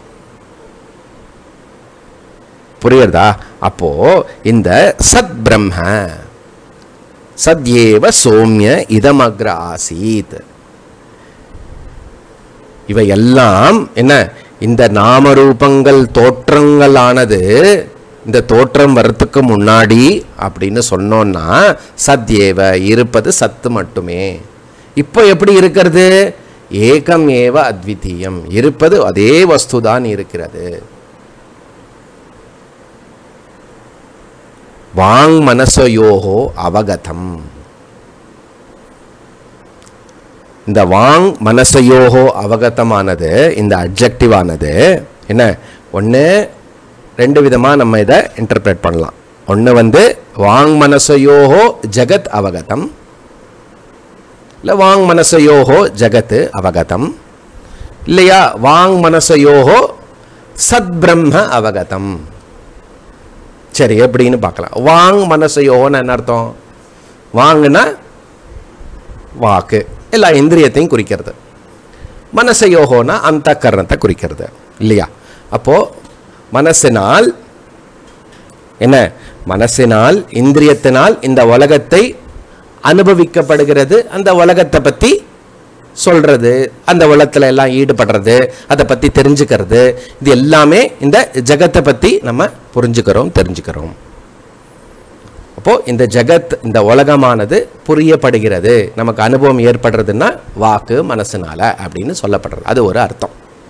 புரியுறதா அப்போ இந்த சத் பிரம்ம சத்யேவ சோம்ய இதமக்ர ஆசீத் இவை எல்லாம் என்ன இந்த நாமரூபங்கள் தோற்றங்களானது இந்த தோற்றம் வரத்துக்கு முன்னாடி அப்படின்னு சொன்னோன்னா சத்யேவ இருப்பது சத்து மட்டுமே இப்போ எப்படி இருக்கிறது ஏகம் ஏவ அத்விதீயம் இருப்பது அதே வஸ்துதான் இருக்கிறது வாங் மனசயோகோ அவகதம் இந்த வாங் மனசயோகோ அவகதமானது இந்த அட்ஜெக்டிவ் ஆனது என்ன ஒன்று ரெண்டு விதமாக நம்ம இதை இன்டர்பிரேட் பண்ணலாம் ஒன்று வந்து வாங் மனசயோகோ ஜகத் அவகதம் இல்லை வாங் மனசயோகோ ஜகத்து அவகதம் இல்லையா வாங் மனசயோகோ சத்பிரம்ம அவகதம் சரி எப்படின்னு பார்க்கலாம் வாங் மனசயோகோன்னு என்ன அர்த்தம் வாங்குனா வாக்கு எல்லா இந்திரியத்தையும் குறிக்கிறது மனசயோகோனா அந்த கரணத்தை குறிக்கிறது இல்லையா அப்போ மனசினால் என்ன மனசினால் இந்திரியத்தினால் இந்த உலகத்தை அனுபவிக்கப்படுகிறது அந்த உலகத்தை பற்றி சொல்றது அந்த உலகத்துல எல்லாம் ஈடுபடுறது அதை பற்றி தெரிஞ்சுக்கிறது இது எல்லாமே இந்த ஜகத்தை பற்றி நம்ம புரிஞ்சுக்கிறோம் தெரிஞ்சுக்கிறோம் அப்போ இந்த ஜகத் இந்த உலகமானது புரியப்படுகிறது நமக்கு அனுபவம் ஏற்படுறதுன்னா வாக்கு மனசுனால அப்படின்னு சொல்லப்படுறது அது ஒரு அர்த்தம்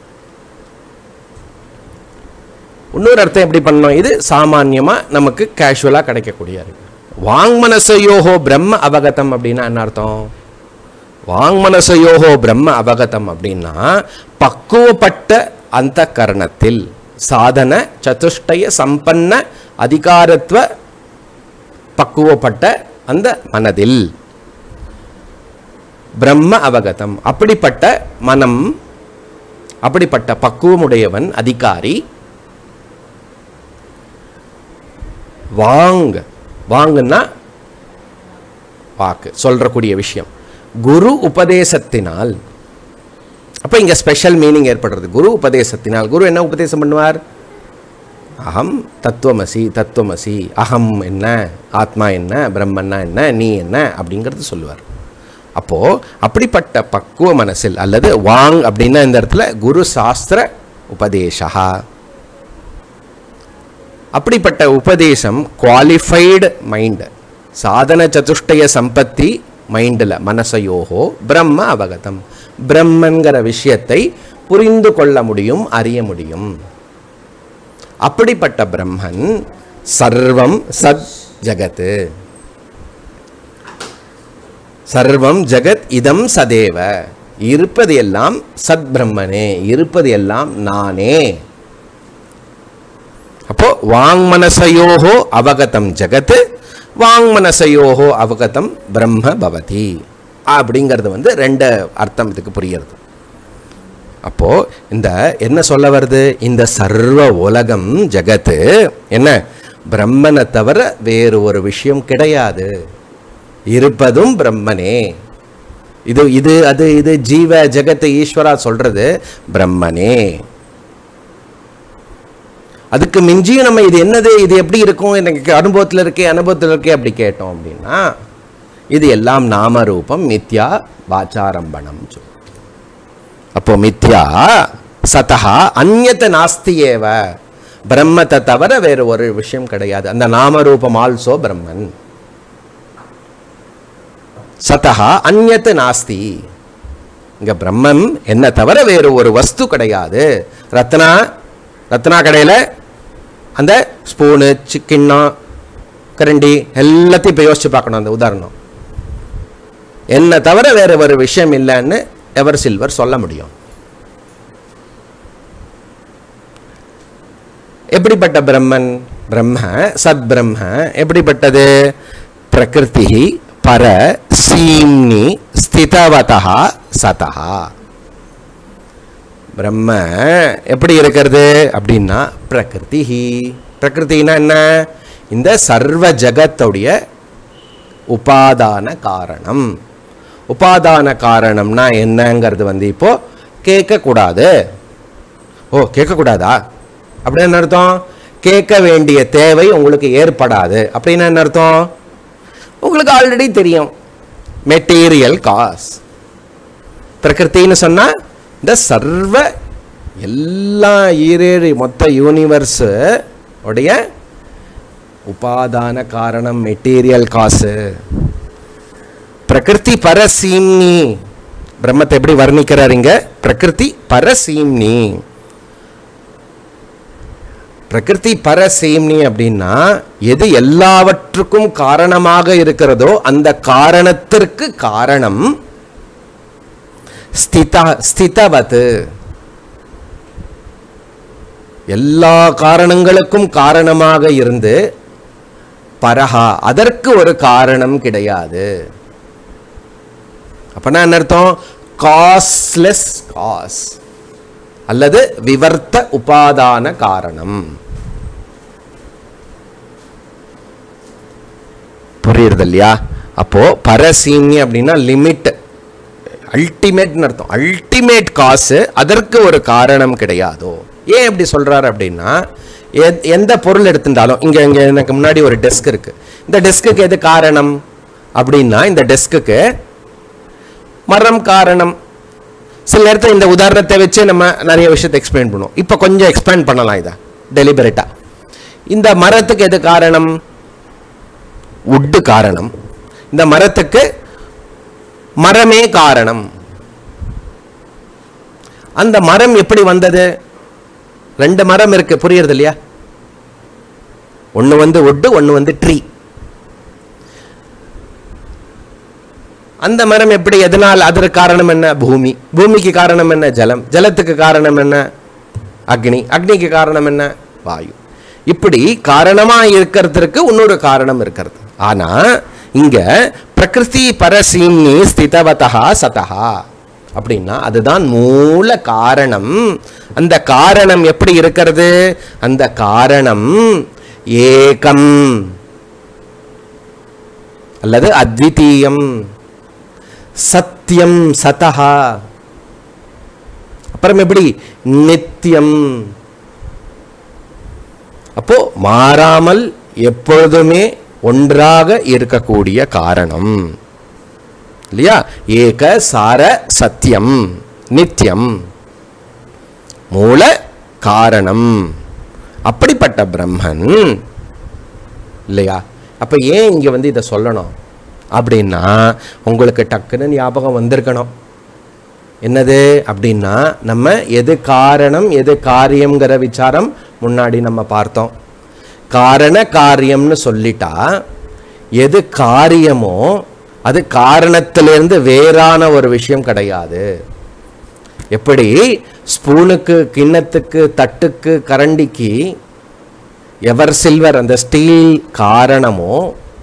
இன்னொரு அர்த்தம் எப்படி பண்ணோம் இது சாமான்யமா நமக்கு கேஷுவலா கிடைக்கக்கூடிய அறிவு வாங்மனசயோகோ பிரம்ம அவகதம் அப்படின்னா என்ன அர்த்தம் வாங்மனசயோகோ பிரம்ம அவகதம் அப்படின்னா பக்குவப்பட்ட அந்த கரணத்தில் சாதன சதுஷ்டய சம்பன்ன அதிகாரத்துவ பக்குவப்பட்ட அந்த மனதில் பிரம்ம அவகதம் அப்படிப்பட்ட மனம் அப்படிப்பட்ட பக்குவமுடையவன் அதிகாரி வாங் வாங்குன்னா வாக்கு சொல்றக்கூடிய விஷயம் குரு உபதேசத்தினால் அப்போ இங்க ஸ்பெஷல் மீனிங் ஏற்படுறது குரு உபதேசத்தினால் குரு என்ன உபதேசம் பண்ணுவார் அகம் தத்துவமசி தத்துவமசி அகம் என்ன ஆத்மா என்ன பிரம்மன்னா என்ன நீ என்ன அப்படிங்கிறது சொல்லுவார் அப்போ அப்படிப்பட்ட பக்குவ மனசில் அல்லது வாங் அப்படின்னா இந்த இடத்துல குரு சாஸ்திர உபதேசா அப்படிப்பட்ட உபதேசம் குவாலிஃபைடு மைண்ட் சாதன சதுஷ்டய சம்பத்தி மைண்டில் மனசயோகோ பிரம்ம அவகதம் பிரம்மன்கிற விஷயத்தை புரிந்து கொள்ள முடியும் அறிய முடியும் அப்படிப்பட்ட பிரம்மன் சர்வம் சத் ஜகத்து சர்வம் ஜகத் இதம் சதேவ இருப்பது எல்லாம் சத் பிரம்மனே இருப்பது எல்லாம் நானே அப்போ வாங்மனசயோகோ அவகதம் ஜகத் வாங்மனசயோகோ அவகதம் பிரம்ம பவதி அப்படிங்கிறது வந்து ரெண்டு அர்த்தம் இதுக்கு புரியுறது அப்போ இந்த என்ன சொல்ல வருது இந்த சர்வ உலகம் ஜகத்து என்ன பிரம்மனை தவிர வேறு ஒரு விஷயம் கிடையாது இருப்பதும் பிரம்மனே இது இது அது இது ஜீவ ஜெகத்து ஈஸ்வரா சொல்றது பிரம்மனே அதுக்கு மிஞ்சியும் நம்ம இது என்னது இது எப்படி இருக்கும் எனக்கு அனுபவத்தில் இருக்கே அனுபவத்தில் இருக்கே அப்படி கேட்டோம் அப்படின்னா இது எல்லாம் நாமரூபம் மித்யா வாச்சாரம்பணம் சொல்லு அப்போ மித்யா சதா அந்நத்த நாஸ்தி ஏவ பிரம்மத்தை தவிர வேறு ஒரு விஷயம் கிடையாது அந்த நாமரூபம் ஆல்சோ பிரம்மன் சதா அந்நத் நாஸ்தி இங்க பிரம்மம் என்ன தவிர வேறு ஒரு வஸ்து கிடையாது ரத்னா ரத்னா கடையில் அந்த ஸ்பூனு சிக்கிண்ணம் கரண்டி எல்லாத்தையும் இப்போ யோசிச்சு பார்க்கணும் அந்த உதாரணம் என்ன தவிர வேற ஒரு விஷயம் இல்லைன்னு எவர் சில்வர் சொல்ல முடியும் எப்படிப்பட்ட பிரம்மன் பிரம்ம சத் பிரம்ம எப்படிப்பட்டது பிரகிருதி பர சீம்னி ஸ்திதவதா சதா பிரம்ம எப்படி இருக்கிறது அப்படின்னா பிரகிருதி பிரகிருத்தினா என்ன இந்த சர்வ ஜகத்துடைய உபாதான காரணம் உபாதான காரணம்னா என்னங்கிறது வந்து இப்போ கேட்கக்கூடாது ஓ கேட்கக்கூடாதா அப்படின்னு என்ன அர்த்தம் கேட்க வேண்டிய தேவை உங்களுக்கு ஏற்படாது அப்படின்னா என்ன அர்த்தம் உங்களுக்கு ஆல்ரெடி தெரியும் மெட்டீரியல் காஸ் பிரகிருத்தின்னு சொன்னா இந்த சர்வ எல்லா ஈரேழு மொத்த யூனிவர்ஸ் உடைய உபாதான காரணம் மெட்டீரியல் காசு பிரகிருதி பரசீம்னி பிரம்மத்தை எப்படி வர்ணிக்கிறார் இங்க பிரகிருதி பரசீம்னி பிரகிருதி பரசீம்னி அப்படின்னா எது எல்லாவற்றுக்கும் காரணமாக இருக்கிறதோ அந்த காரணத்திற்கு காரணம் ஸ்திதா ஸ்திதவத் எல்லா காரணங்களுக்கும் காரணமாக இருந்து பரஹா அதற்கு ஒரு காரணம் கிடையாது அப்பனா என்ன அர்த்தம் காஸ்லெஸ் காஸ் அல்லது விவர்த்த உபாதான காரணம் புரியுறது இல்லையா அப்போ பரசீனி அப்படின்னா லிமிட் அல்டிமேட்னு அர்த்தம் அல்டிமேட் காசு அதற்கு ஒரு காரணம் கிடையாதோ ஏன் இப்படி சொல்றாரு அப்படின்னா எ- எந்த பொருள் எடுத்துட்டாலும் இங்க இங்க எனக்கு முன்னாடி ஒரு டெஸ்க் இருக்கு இந்த டெஸ்க்குக்கு எது காரணம் அப்படின்னா இந்த டெஸ்க்குக்கு மரம் காரணம் சில நேரத்தில் இந்த உதாரணத்தை வச்சு நம்ம நிறைய விஷயத்தை எக்ஸ்பிளைன் பண்ணுவோம் இப்போ கொஞ்சம் எக்ஸ்பேண்ட் பண்ணலாம் இதை டெலிபரேட்டா இந்த மரத்துக்கு எது காரணம் உட்டு காரணம் இந்த மரத்துக்கு மரமே காரணம் அந்த மரம் எப்படி வந்தது ரெண்டு மரம் இருக்கு புரியுறது இல்லையா ஒன்னு வந்து ஒட்டு ஒன்னு வந்து ட்ரீ அந்த மரம் எப்படி எதனால் அதற்கு காரணம் என்ன பூமி பூமிக்கு காரணம் என்ன ஜலம் ஜலத்துக்கு காரணம் என்ன அக்னி அக்னிக்கு காரணம் என்ன வாயு இப்படி காரணமா இருக்கிறதுக்கு இன்னொரு காரணம் இருக்கிறது ஆனா இங்க பிரகிருதி பரசீனி ஸ்திதவதா சதஹா அப்படின்னா அதுதான் மூல காரணம் அந்த காரணம் எப்படி இருக்கிறது அந்த காரணம் ஏகம் அல்லது அத்விதீயம் சத்தியம் சதஹா அப்புறம் எப்படி நித்தியம் அப்போ மாறாமல் எப்பொழுதுமே ஒன்றாக இருக்கக்கூடிய காரணம் இல்லையா ஏக சார சத்தியம் நித்தியம் மூல காரணம் அப்படிப்பட்ட பிரம்மன் இல்லையா அப்ப ஏன் இங்க வந்து இதை சொல்லணும் அப்படின்னா உங்களுக்கு டக்குன்னு ஞாபகம் வந்திருக்கணும் என்னது அப்படின்னா நம்ம எது காரணம் எது காரியம்ங்கிற விசாரம் முன்னாடி நம்ம பார்த்தோம் காரண காரியம்னு சொல்லிட்டா எது காரியமோ அது காரணத்திலிருந்து வேறான ஒரு விஷயம் கிடையாது எப்படி ஸ்பூனுக்கு கிண்ணத்துக்கு தட்டுக்கு கரண்டிக்கு எவர் சில்வர் அந்த ஸ்டீல் காரணமோ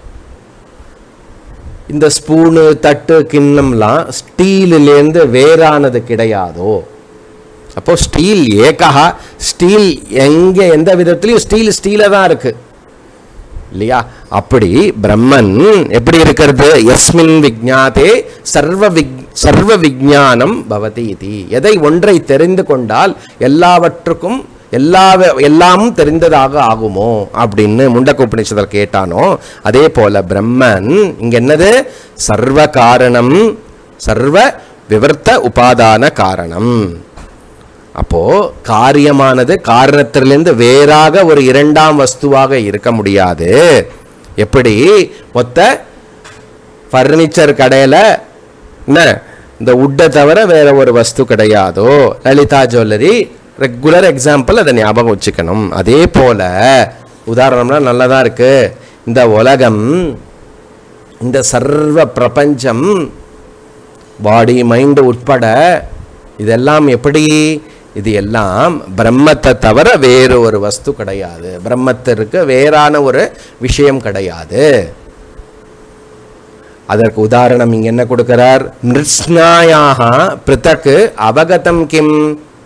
இந்த ஸ்பூனு தட்டு கிண்ணம்லாம் ஸ்டீலிலேருந்து வேறானது கிடையாதோ அப்போ ஸ்டீல் ஏகா ஸ்டீல் எங்க எந்த விதத்திலையும் ஸ்டீல் ஸ்டீல தான் இருக்கு இல்லையா அப்படி பிரம்மன் எப்படி இருக்கிறது எஸ்மின் விஜ்ஞாதே சர்வ விக் சர்வ விஜ்ஞானம் பவதி இது எதை ஒன்றை தெரிந்து கொண்டால் எல்லாவற்றுக்கும் எல்லா எல்லாமும் தெரிந்ததாக ஆகுமோ அப்படின்னு முண்டக்க உபநிஷத்தில் கேட்டானோ அதே போல பிரம்மன் இங்க என்னது சர்வ காரணம் சர்வ விவர்த்த உபாதான காரணம் அப்போ காரியமானது காரணத்திலிருந்து வேறாக ஒரு இரண்டாம் வஸ்துவாக இருக்க முடியாது எப்படி மொத்த ஃபர்னிச்சர் கடையில் என்ன இந்த உட்டை தவிர வேற ஒரு வஸ்து கிடையாதோ லலிதா ஜுவல்லரி ரெகுலர் எக்ஸாம்பிள் அதை ஞாபகம் வச்சுக்கணும் அதே போல உதாரணம்னா நல்லதா இருக்கு இந்த உலகம் இந்த சர்வ பிரபஞ்சம் பாடி மைண்டு உட்பட இதெல்லாம் எப்படி இது எல்லாம் பிரம்மத்தை தவிர வேறு ஒரு வஸ்து கிடையாது பிரம்மத்திற்கு வேறான ஒரு விஷயம் கிடையாது அதற்கு உதாரணம் இங்க என்ன கொடுக்கிறார் மிருஷ்ணாயாக பிருத்தக்கு அவகதம் கிம்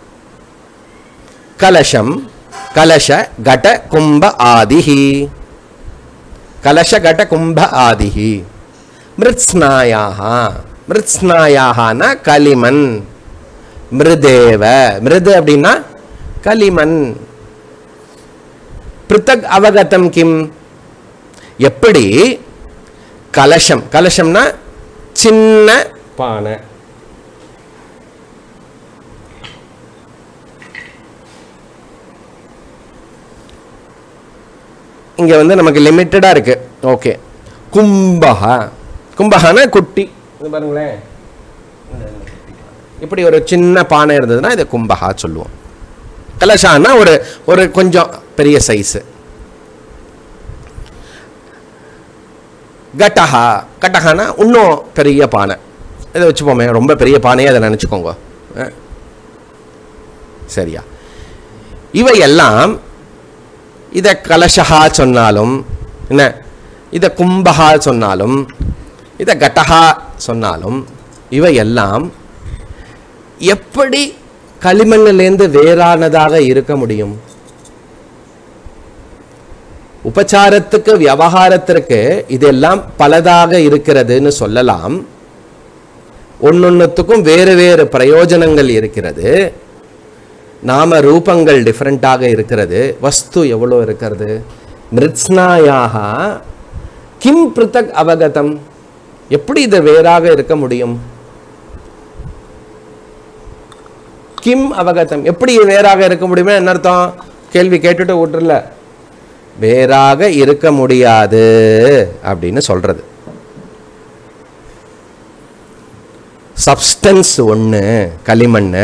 கலசம் கலச கட கும்ப ஆதிஹி கலச கட கும்ப ஆதிஹி மிருத்ஸ்நாயாக மிருத்ஸ்நாயாகனா களிமண் மிருதேவ மிருது அப்படின்னா களிமண் பிருத்தக் அவகதம் கிம் எப்படி கலசம் கலசம்னா சின்ன பானை இங்க வந்து நமக்கு லிமிட்டடா இருக்கு ஓகே கும்பகா கும்பகான குட்டி இது பாருங்களேன் இப்படி ஒரு சின்ன பானை இருந்ததுன்னா இதை கும்பகா சொல்லுவோம் கலஷான்னா ஒரு ஒரு கொஞ்சம் பெரிய சைஸு கட்டஹா கட்டஹானா இன்னும் பெரிய பானை இதை வச்சுப்போமே ரொம்ப பெரிய பானையை அதை நினச்சிக்கோங்க அஹ். சரியா இவையெல்லாம் இதை கலஷஹா சொன்னாலும் என்ன இதை கும்பஹா சொன்னாலும் இதை கட்டஹா சொன்னாலும் இவையெல்லாம் எப்படி களிமண்ணிலேருந்து வேறானதாக இருக்க முடியும் உபச்சாரத்துக்கு விவகாரத்திற்கு இதெல்லாம் பலதாக இருக்கிறதுன்னு சொல்லலாம் ஒன்னொன்னுத்துக்கும் வேறு வேறு பிரயோஜனங்கள் இருக்கிறது நாம ரூபங்கள் டிஃப்ரெண்ட்டாக இருக்கிறது வஸ்து எவ்வளோ இருக்கிறது மிருத்ஸ்னாயாக கிம் பிருத்தக் அவகதம் எப்படி இது வேறாக இருக்க முடியும் கிம் அவகதம் எப்படி இது வேறாக இருக்க முடியுமே என்ன அர்த்தம் கேள்வி கேட்டுட்டு விட்டுறல வேறாக இருக்க முடியாது அப்படின்னு சொல்றது சப்ஸ்டன்ஸ் ஒன்று களிமண்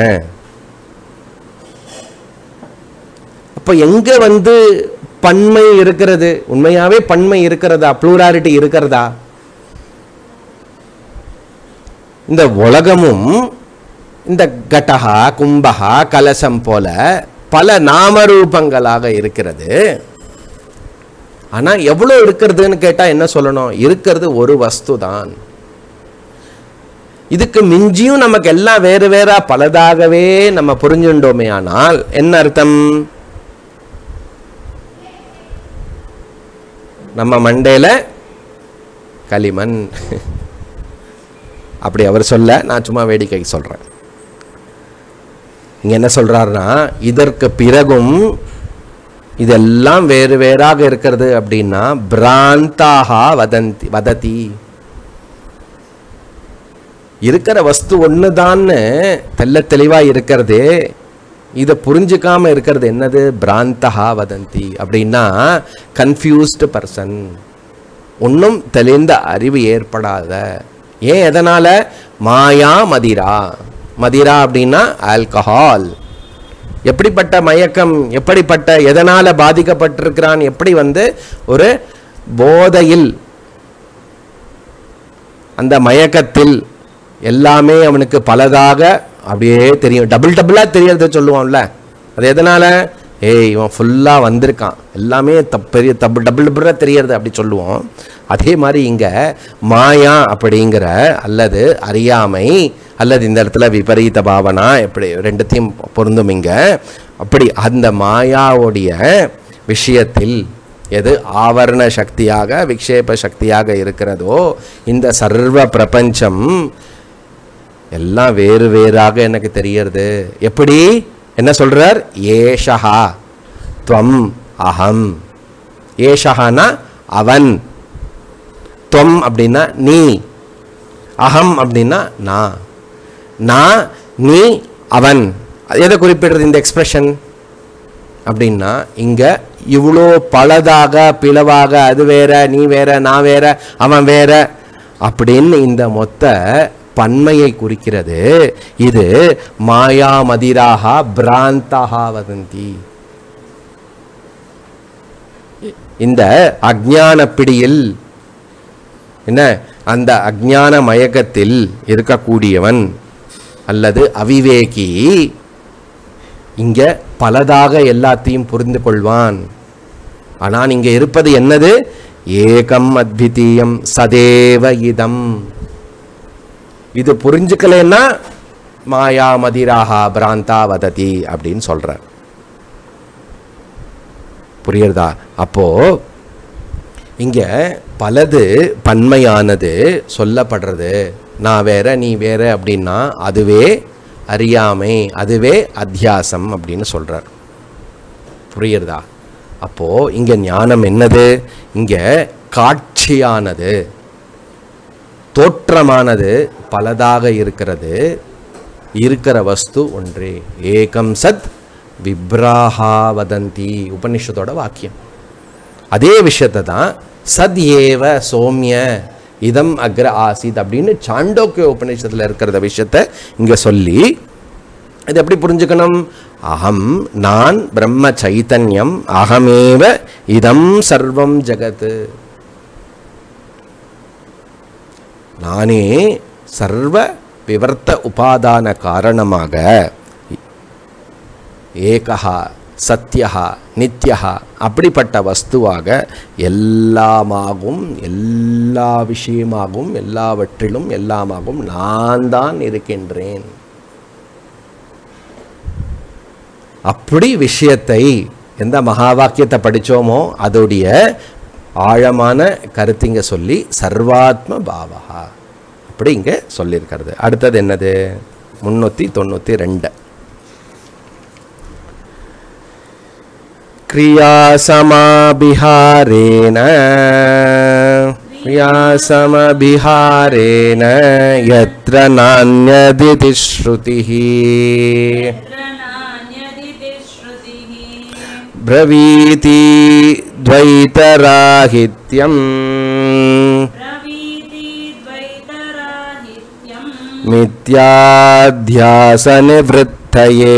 அப்போ எங்க வந்து பன்மை இருக்கிறது உண்மையாவே பன்மை இருக்கிறதா ப்ளூராரிட்டி இருக்கிறதா இந்த உலகமும் இந்த கடகா கும்பகா கலசம் போல பல நாமரூபங்களாக இருக்கிறது ஆனா எவ்வளவு இருக்கிறதுன்னு கேட்டா என்ன சொல்லணும் இருக்கிறது ஒரு வஸ்து தான் இதுக்கு மிஞ்சியும் நமக்கு எல்லாம் வேறு வேறா பலதாகவே நம்ம புரிஞ்சுட்டோமே ஆனால் என்ன அர்த்தம் நம்ம மண்டையில களிமண் அப்படி அவர் சொல்ல நான் சும்மா வேடிக்கைக்கு சொல்றேன் இங்க என்ன சொல்றாருன்னா இதற்கு பிறகும் இதெல்லாம் வேறு வேறாக இருக்கிறது அப்படின்னா பிராந்தாக வதந்தி வததி இருக்கிற வஸ்து ஒண்ணுதான்னு தெல்ல தெளிவா இருக்கிறது இதை புரிஞ்சுக்காம இருக்கிறது என்னது பிராந்தகா வதந்தி அப்படின்னா கன்ஃபியூஸ்டு பர்சன் ஒன்றும் தெளிந்த அறிவு ஏற்படாத ஏன் எதனால மாயா மதிரா மதிரா அப்படின்னா ஆல்கஹால் எப்படிப்பட்ட மயக்கம் எப்படிப்பட்ட எதனால பாதிக்கப்பட்டிருக்கிறான் எப்படி வந்து ஒரு போதையில் அந்த மயக்கத்தில் எல்லாமே அவனுக்கு பலதாக அப்படியே தெரியும் டபுள் டபுளாக தெரியறத சொல்லுவான்ல அது எதனால ஏய் இவன் ஃபுல்லாக வந்திருக்கான் எல்லாமே தப் பெரிய தப்பு டபுள் டபுளாக தெரியறது அப்படி சொல்லுவோம் அதே மாதிரி இங்கே மாயா அப்படிங்கிற அல்லது அறியாமை அல்லது இந்த இடத்துல விபரீத பாவனா எப்படி ரெண்டுத்தையும் பொருந்தும் இங்க அப்படி அந்த மாயாவுடைய விஷயத்தில் எது ஆவரண சக்தியாக விக்ஷேப சக்தியாக இருக்கிறதோ இந்த சர்வ பிரபஞ்சம் எல்லாம் வேறு வேறாக எனக்கு தெரியறது எப்படி என்ன சொல்றார் ஏஷஹா துவம் அகம் ஏஷஹானா அவன் துவம் அப்படின்னா நீ அகம் அப்படின்னா நான் நான் நீ அவன் அது எதை குறிப்பிடுறது இந்த எக்ஸ்பிரஷன் அப்படின்னா இங்க இவ்வளோ பலதாக பிளவாக அது வேற நீ வேற நான் வேற அவன் வேற அப்படின்னு இந்த மொத்த பன்மையை குறிக்கிறது இது மாயா மதிராக பிராந்தாக வதந்தி இந்த அஜ்ஞான பிடியில் என்ன அந்த அஜ்ஞான மயக்கத்தில் இருக்கக்கூடியவன் அல்லது அவிவேகி இங்க பலதாக எல்லாத்தையும் புரிந்து கொள்வான் ஆனால் இங்க இருப்பது என்னது ஏகம் அத்விதீயம் சதேவ இதம் இது புரிஞ்சுக்கலைன்னா மாயா மதிராகா பிராந்தா வததி அப்படின்னு சொல்றார் புரியுறதா அப்போ இங்க பலது பன்மையானது சொல்லப்படுறது நான் வேற நீ வேற அப்படின்னா அதுவே அறியாமை அதுவே அத்தியாசம் அப்படின்னு சொல்றார் புரியுறதா அப்போ இங்க ஞானம் என்னது இங்க காட்சியானது தோற்றமானது பலதாக இருக்கிறது இருக்கிற வஸ்து ஒன்றே ஏகம் சத் விப்ராஹா வதந்தி உபனிஷத்தோட வாக்கியம் அதே விஷயத்தை தான் சத் ஏவ சோம்ய இதம் அக்ர ஆசித் அப்படின்னு சாண்டோக்கிய உபநிஷத்தில் இருக்கிறத விஷயத்த இங்க சொல்லி இது எப்படி புரிஞ்சுக்கணும் அகம் நான் பிரம்ம சைத்தன்யம் அகமேவ இதம் சர்வம் ஜகத் நானே சர்வ விவர்த்த உபாதான காரணமாக ஏகா சத்யஹா நித்யஹா அப்படிப்பட்ட வஸ்துவாக எல்லாமாகும் எல்லா விஷயமாகும் எல்லாவற்றிலும் எல்லாமாகும் நான் தான் இருக்கின்றேன் அப்படி விஷயத்தை எந்த மகா வாக்கியத்தை படித்தோமோ அதோடைய ஆழமான கருத்திங்க சொல்லி சர்வாத்ம பாவகா அப்படி இங்கே சொல்லியிருக்கிறது அடுத்தது என்னது முன்னூற்றி தொண்ணூற்றி ரெண்டு क्रियासमाभिहारेण क्रियासमभिहारेण यत्र नान्यदिति श्रुतिः यत्र नान्यदिति श्रुतिः ब्रवीति द्वैतराहित्यम् ब्रवीति द्वैतराहित्यम् मिथ्याध्यासनिवृत्तये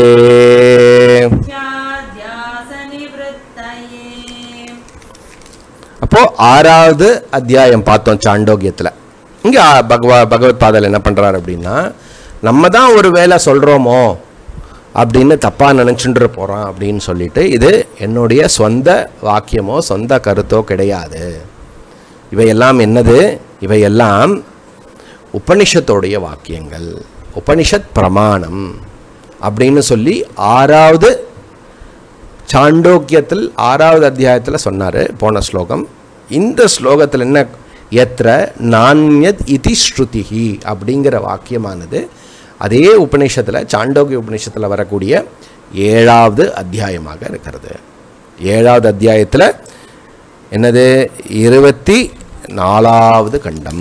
ध्यासनिवृत्तये அப்போ ஆறாவது அத்தியாயம் பார்த்தோம் சாண்டோக்கியத்தில் இங்கே பகவா பகவத் பாதல் என்ன பண்ணுறாரு அப்படின்னா நம்ம தான் ஒரு வேலை சொல்கிறோமோ அப்படின்னு தப்பாக நினச்சிட்டு போகிறோம் அப்படின்னு சொல்லிட்டு இது என்னுடைய சொந்த வாக்கியமோ சொந்த கருத்தோ கிடையாது இவையெல்லாம் என்னது இவையெல்லாம் உபனிஷத்தோடைய வாக்கியங்கள் உபனிஷத் பிரமாணம் அப்படின்னு சொல்லி ஆறாவது சாண்டோக்கியத்தில் ஆறாவது அத்தியாயத்தில் சொன்னார் போன ஸ்லோகம் இந்த ஸ்லோகத்தில் என்ன எத்திர நாண்யத் இதி ஸ்ருதிஹி அப்படிங்கிற வாக்கியமானது அதே உபநிஷத்தில் சாண்டோக்கிய உபநிஷத்தில் வரக்கூடிய ஏழாவது அத்தியாயமாக இருக்கிறது ஏழாவது அத்தியாயத்தில் என்னது இருபத்தி நாலாவது கண்டம்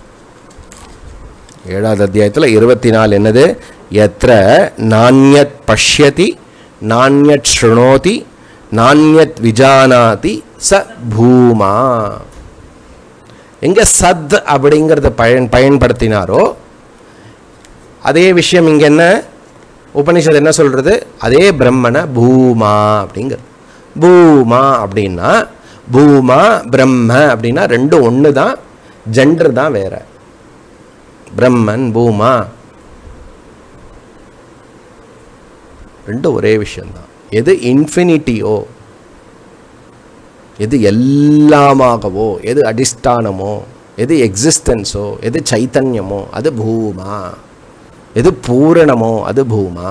ஏழாவது அத்தியாயத்தில் இருபத்தி நாலு என்னது எத்திர நாண்யத் பஷ்யதி நாண்யத் ஸ்ருணோதி நாண்யத் விஜானாதி ச பூமா எங்க சத் அப்படிங்கிறத பயன் பயன்படுத்தினாரோ அதே விஷயம் இங்க என்ன உபனிஷத் என்ன சொல்றது அதே பிரம்மனை பூமா அப்படிங்கிறது பூமா அப்படின்னா பூமா பிரம்ம அப்படின்னா ரெண்டும் ஒன்று தான் ஜெண்டர் தான் வேற பிரம்மன் பூமா ரெண்டும் ஒரே விஷயம்தான் எது இன்ஃபினிட்டியோ எது எல்லாமாகவோ எது அடிஸ்தானமோ எது எக்ஸிஸ்டன்ஸோ எது சைத்தன்யமோ அது பூமா எது பூரணமோ அது பூமா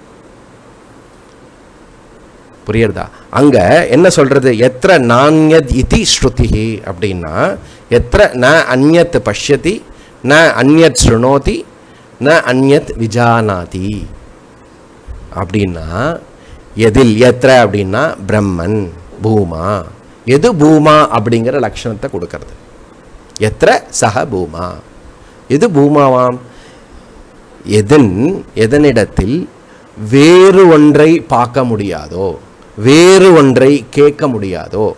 புரியுறதா அங்க என்ன சொல்றது எத்திர நாண்யத் இதி ஸ்ருதிஹி அப்படின்னா எத்திர ந அந்யத் பஷ்யதி ந அந்யத் ஸ்ருணோதி ந அந்யத் விஜானாதி அப்படின்னா எதில் எத்திர அப்படின்னா பிரம்மன் பூமா எது பூமா அப்படிங்கிற லட்சணத்தை கொடுக்கறது எத்திர சக பூமா எது பூமாவாம் எதன் எதனிடத்தில் வேறு ஒன்றை பார்க்க முடியாதோ வேறு ஒன்றை கேட்க முடியாதோ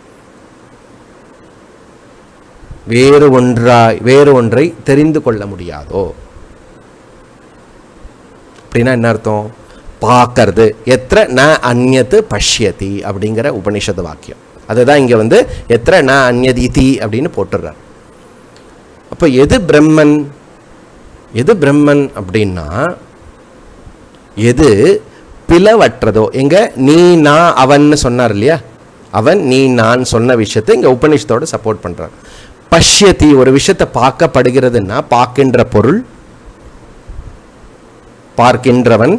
வேறு ஒன்றாய் வேறு ஒன்றை தெரிந்து கொள்ள முடியாதோ அப்படின்னா என்ன அர்த்தம் பார்க்கறது எத்திர ந அந்யத்து பஷ்யதி அப்படிங்கிற உபனிஷத வாக்கியம் அதுதான் இங்கே வந்து எத்திர ந அந்யத் இதி அப்படின்னு போட்டுடுறார் அப்போ எது பிரம்மன் எது பிரம்மன் அப்படின்னா எது பிளவற்றதோ எங்க நீ நான் அவன்னு சொன்னார் இல்லையா அவன் நீ நான் சொன்ன விஷயத்தை இங்க உபனிஷத்தோட சப்போர்ட் பண்றான் பஷ்யதி ஒரு விஷயத்தை பார்க்கப்படுகிறதுன்னா பார்க்கின்ற பொருள் பார்க்கின்றவன்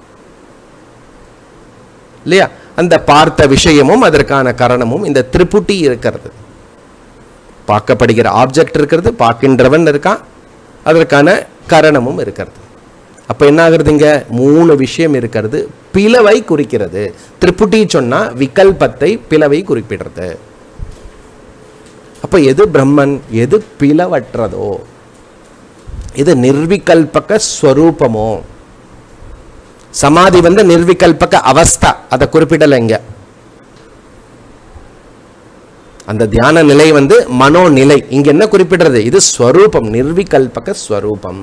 இல்லையா அந்த பார்த்த விஷயமும் அதற்கான காரணமும் இந்த திரிபுட்டி இருக்கிறது பார்க்கப்படுகிற ஆப்ஜெக்ட் இருக்கிறது பார்க்கின்றவன் இருக்கான் அதற்கான கரணமும் இருக்கிறது அப்போ என்ன ஆகுறது இங்க மூணு விஷயம் இருக்கிறது பிளவை குறிக்கிறது திரிபுட்டி சொன்னா விகல்பத்தை பிளவை குறிப்பிடுறது அப்ப எது பிரம்மன் எது பிளவற்றதோ இது நிர்விகல்பக ஸ்வரூபமோ சமாதி வந்து நிர்விகல்பக அவஸ்தா அதை குறிப்பிடலை இங்க அந்த தியான நிலை வந்து மனோநிலை இங்க என்ன குறிப்பிடுறது இது ஸ்வரூபம் நிர்விகல்பக ஸ்வரூபம்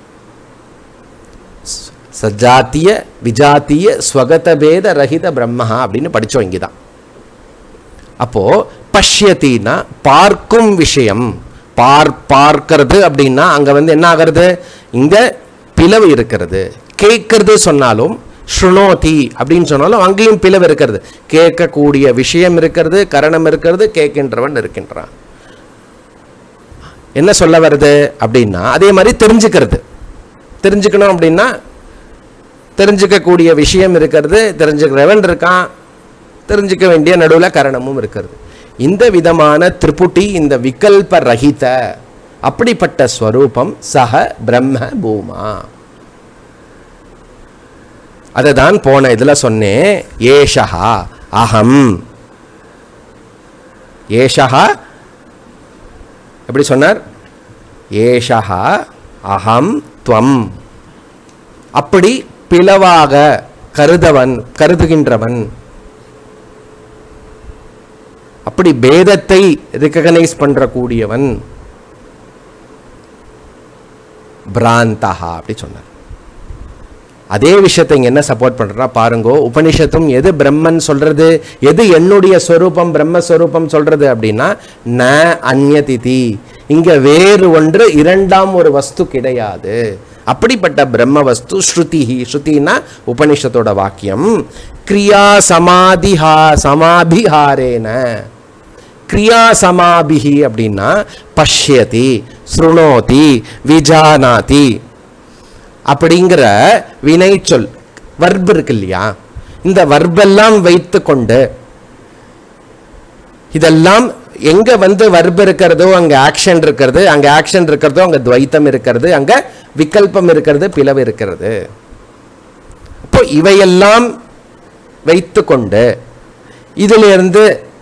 ச- சஜாத்திய விஜாத்திய ஸ்வகத பேத ரஹித பிரம்மஹா அப்படின்னு படிச்சோம் இங்கதான் அப்போ பஷ்யத்தின்னா பார்க்கும் விஷயம் பார் பார்க்கிறது அப்படின்னா அங்க வந்து என்ன ஆகிறது இங்க பிளவு இருக்கிறது கேட்கறது சொன்னாலும் ஸ்ருணோதி அப்படின்னு சொன்னாலும் அங்கேயும் பிளவு இருக்கிறது கேட்கக்கூடிய விஷயம் இருக்கிறது கரணம் இருக்கிறது கேட்கின்றவன் இருக்கின்றான் என்ன சொல்ல வருது அப்படின்னா அதே மாதிரி தெரிஞ்சுக்கிறது தெரிஞ்சுக்கணும் அப்படின்னா தெரிஞ்சுக்கக்கூடிய விஷயம் இருக்கிறது தெரிஞ்சுக்கிறவன் இருக்கான் தெரிஞ்சுக்க வேண்டிய நடுவில் கரணமும் இருக்கிறது இந்த விதமான திரிபுட்டி இந்த விகல்ப ரஹித அப்படிப்பட்ட ஸ்வரூபம் சக பிரம்ம பூமா அதை தான் போன இதில் சொன்னேன் ஏஷா அகம் ஏஷா எப்படி சொன்னார் ஏஷா அகம் துவம் அப்படி பிளவாக கருதவன் கருதுகின்றவன் அப்படி பேதத்தை ரெக்கக்னைஸ் பண்ற கூடியவன் பிராந்தஹா அப்படி சொன்னார் அதே விஷயத்தை இங்க என்ன சப்போர்ட் பண்றா பாருங்கோ உபனிஷத்தும் எது பிரம்மன் சொல்றது எது என்னுடைய ஸ்வரூபம் பிரம்மஸ்வரூபம் சொல்றது அப்படின்னா ந அந்யதிதி இங்க வேறு ஒன்று இரண்டாம் ஒரு வஸ்து கிடையாது அப்படிப்பட்ட பிரம்ம வஸ்து ஸ்ருதி ஸ்ருதினா உபனிஷத்தோட வாக்கியம் கிரியா சமாதிஹா சமாபிஹாரேன கிரியா சமாபிஹி அப்படின்னா பஷ்யதி ஸ்ருணோதி விஜானாதி அப்படிங்கிற வினைச்சொல் வர்ப் இருக்கு இல்லையா இந்த வர்பெல்லாம் வைத்து கொண்டு இதெல்லாம் எங்க வந்து வர்ப் இருக்கிறதோ அங்க ஆக்ஷன் இருக்கிறது அங்க ஆக்ஷன் இருக்கிறதோ அங்க துவைத்தம் இருக்கிறது அங்க விகல்பம் இருக்கிறது பிளவு இருக்கிறது அப்போ இவையெல்லாம் வைத்துக்கொண்டு இதிலிருந்து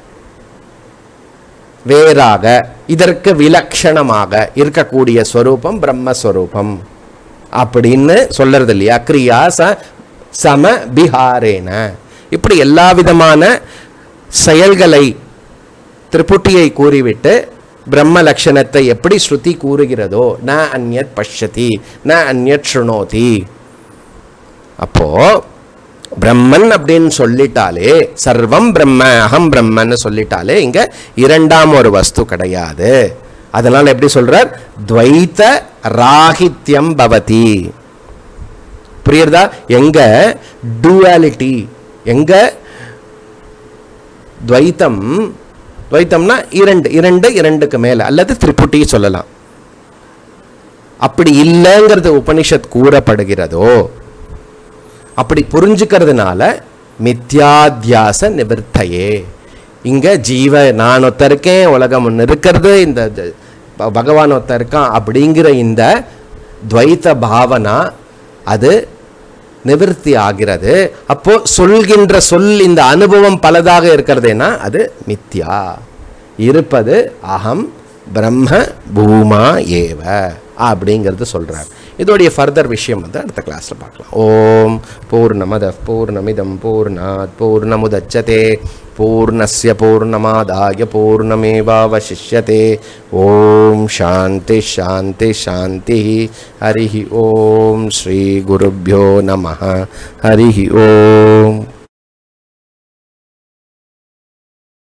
வேறாக இதற்கு விலக்ஷணமாக இருக்கக்கூடிய ஸ்வரூபம் பிரம்மஸ்வரூபம் அப்படின்னு சொல்றது இல்லையா கிரியா ச சம பிஹாரேன இப்படி எல்லா விதமான செயல்களை திரிபுட்டியை கூறிவிட்டு பிரம்ம லட்சணத்தை எப்படி ஸ்ருதி கூறுகிறதோ ந அந்யத் பஷ்யதி ந அந்யத் ஸ்ருணோதி அப்போ பிரம்மன் அப்படின்னு சொல்லிட்டாலே சர்வம் பிரம்ம அகம் பிரம்மன்னு சொல்லிட்டாலே இங்க இரண்டாம் ஒரு வஸ்து கிடையாது அதனால எப்படி சொல்றார் துவைத்த ராகித்யம் பவதி புரியுறதா எங்க டுவாலிட்டி எங்க துவைத்தம் துவைத்தம்னா இரண்டு இரண்டு இரண்டுக்கு மேல அல்லது திரிபுட்டி சொல்லலாம் அப்படி இல்லைங்கிறது உபனிஷத் கூறப்படுகிறதோ அப்படி புரிஞ்சுக்கிறதுனால மித்யாத்தியாச நிவர்த்தையே இங்க ஜீவ நான் ஒத்த இருக்கேன் உலகம் ஒன்று இருக்கிறது இந்த ஜ- ப- பகவான் ஒத்த இருக்கான் அப்படிங்கிற இந்த துவைத்த பாவனா அது நிவர்த்தி ஆகிறது அப்போ சொல்கின்ற சொல் இந்த அனுபவம் பலதாக இருக்கிறதுனா அது மித்யா இருப்பது அகம் பிரம்ம பூமா ஏவ அப்படிங்கிறது சொல்றார் இதோடைய ஃபர்தர் விஷயம் வந்து அடுத்த கிளாஸ்ல பார்க்கலாம் ஓம் பூர்ணமத பூர்ணமிதம் பூர்ணாத் பூர்ணமுதச்சதே பூர்ணஸ்ய பூர்ணமாதாய பூர்ணமேவாவசிஷ்யதே ஓம் சாந்தி சாந்தி சாந்தி ஹரி ஓம் ஸ்ரீ குருभ्यो நமः ஹரி ஓம்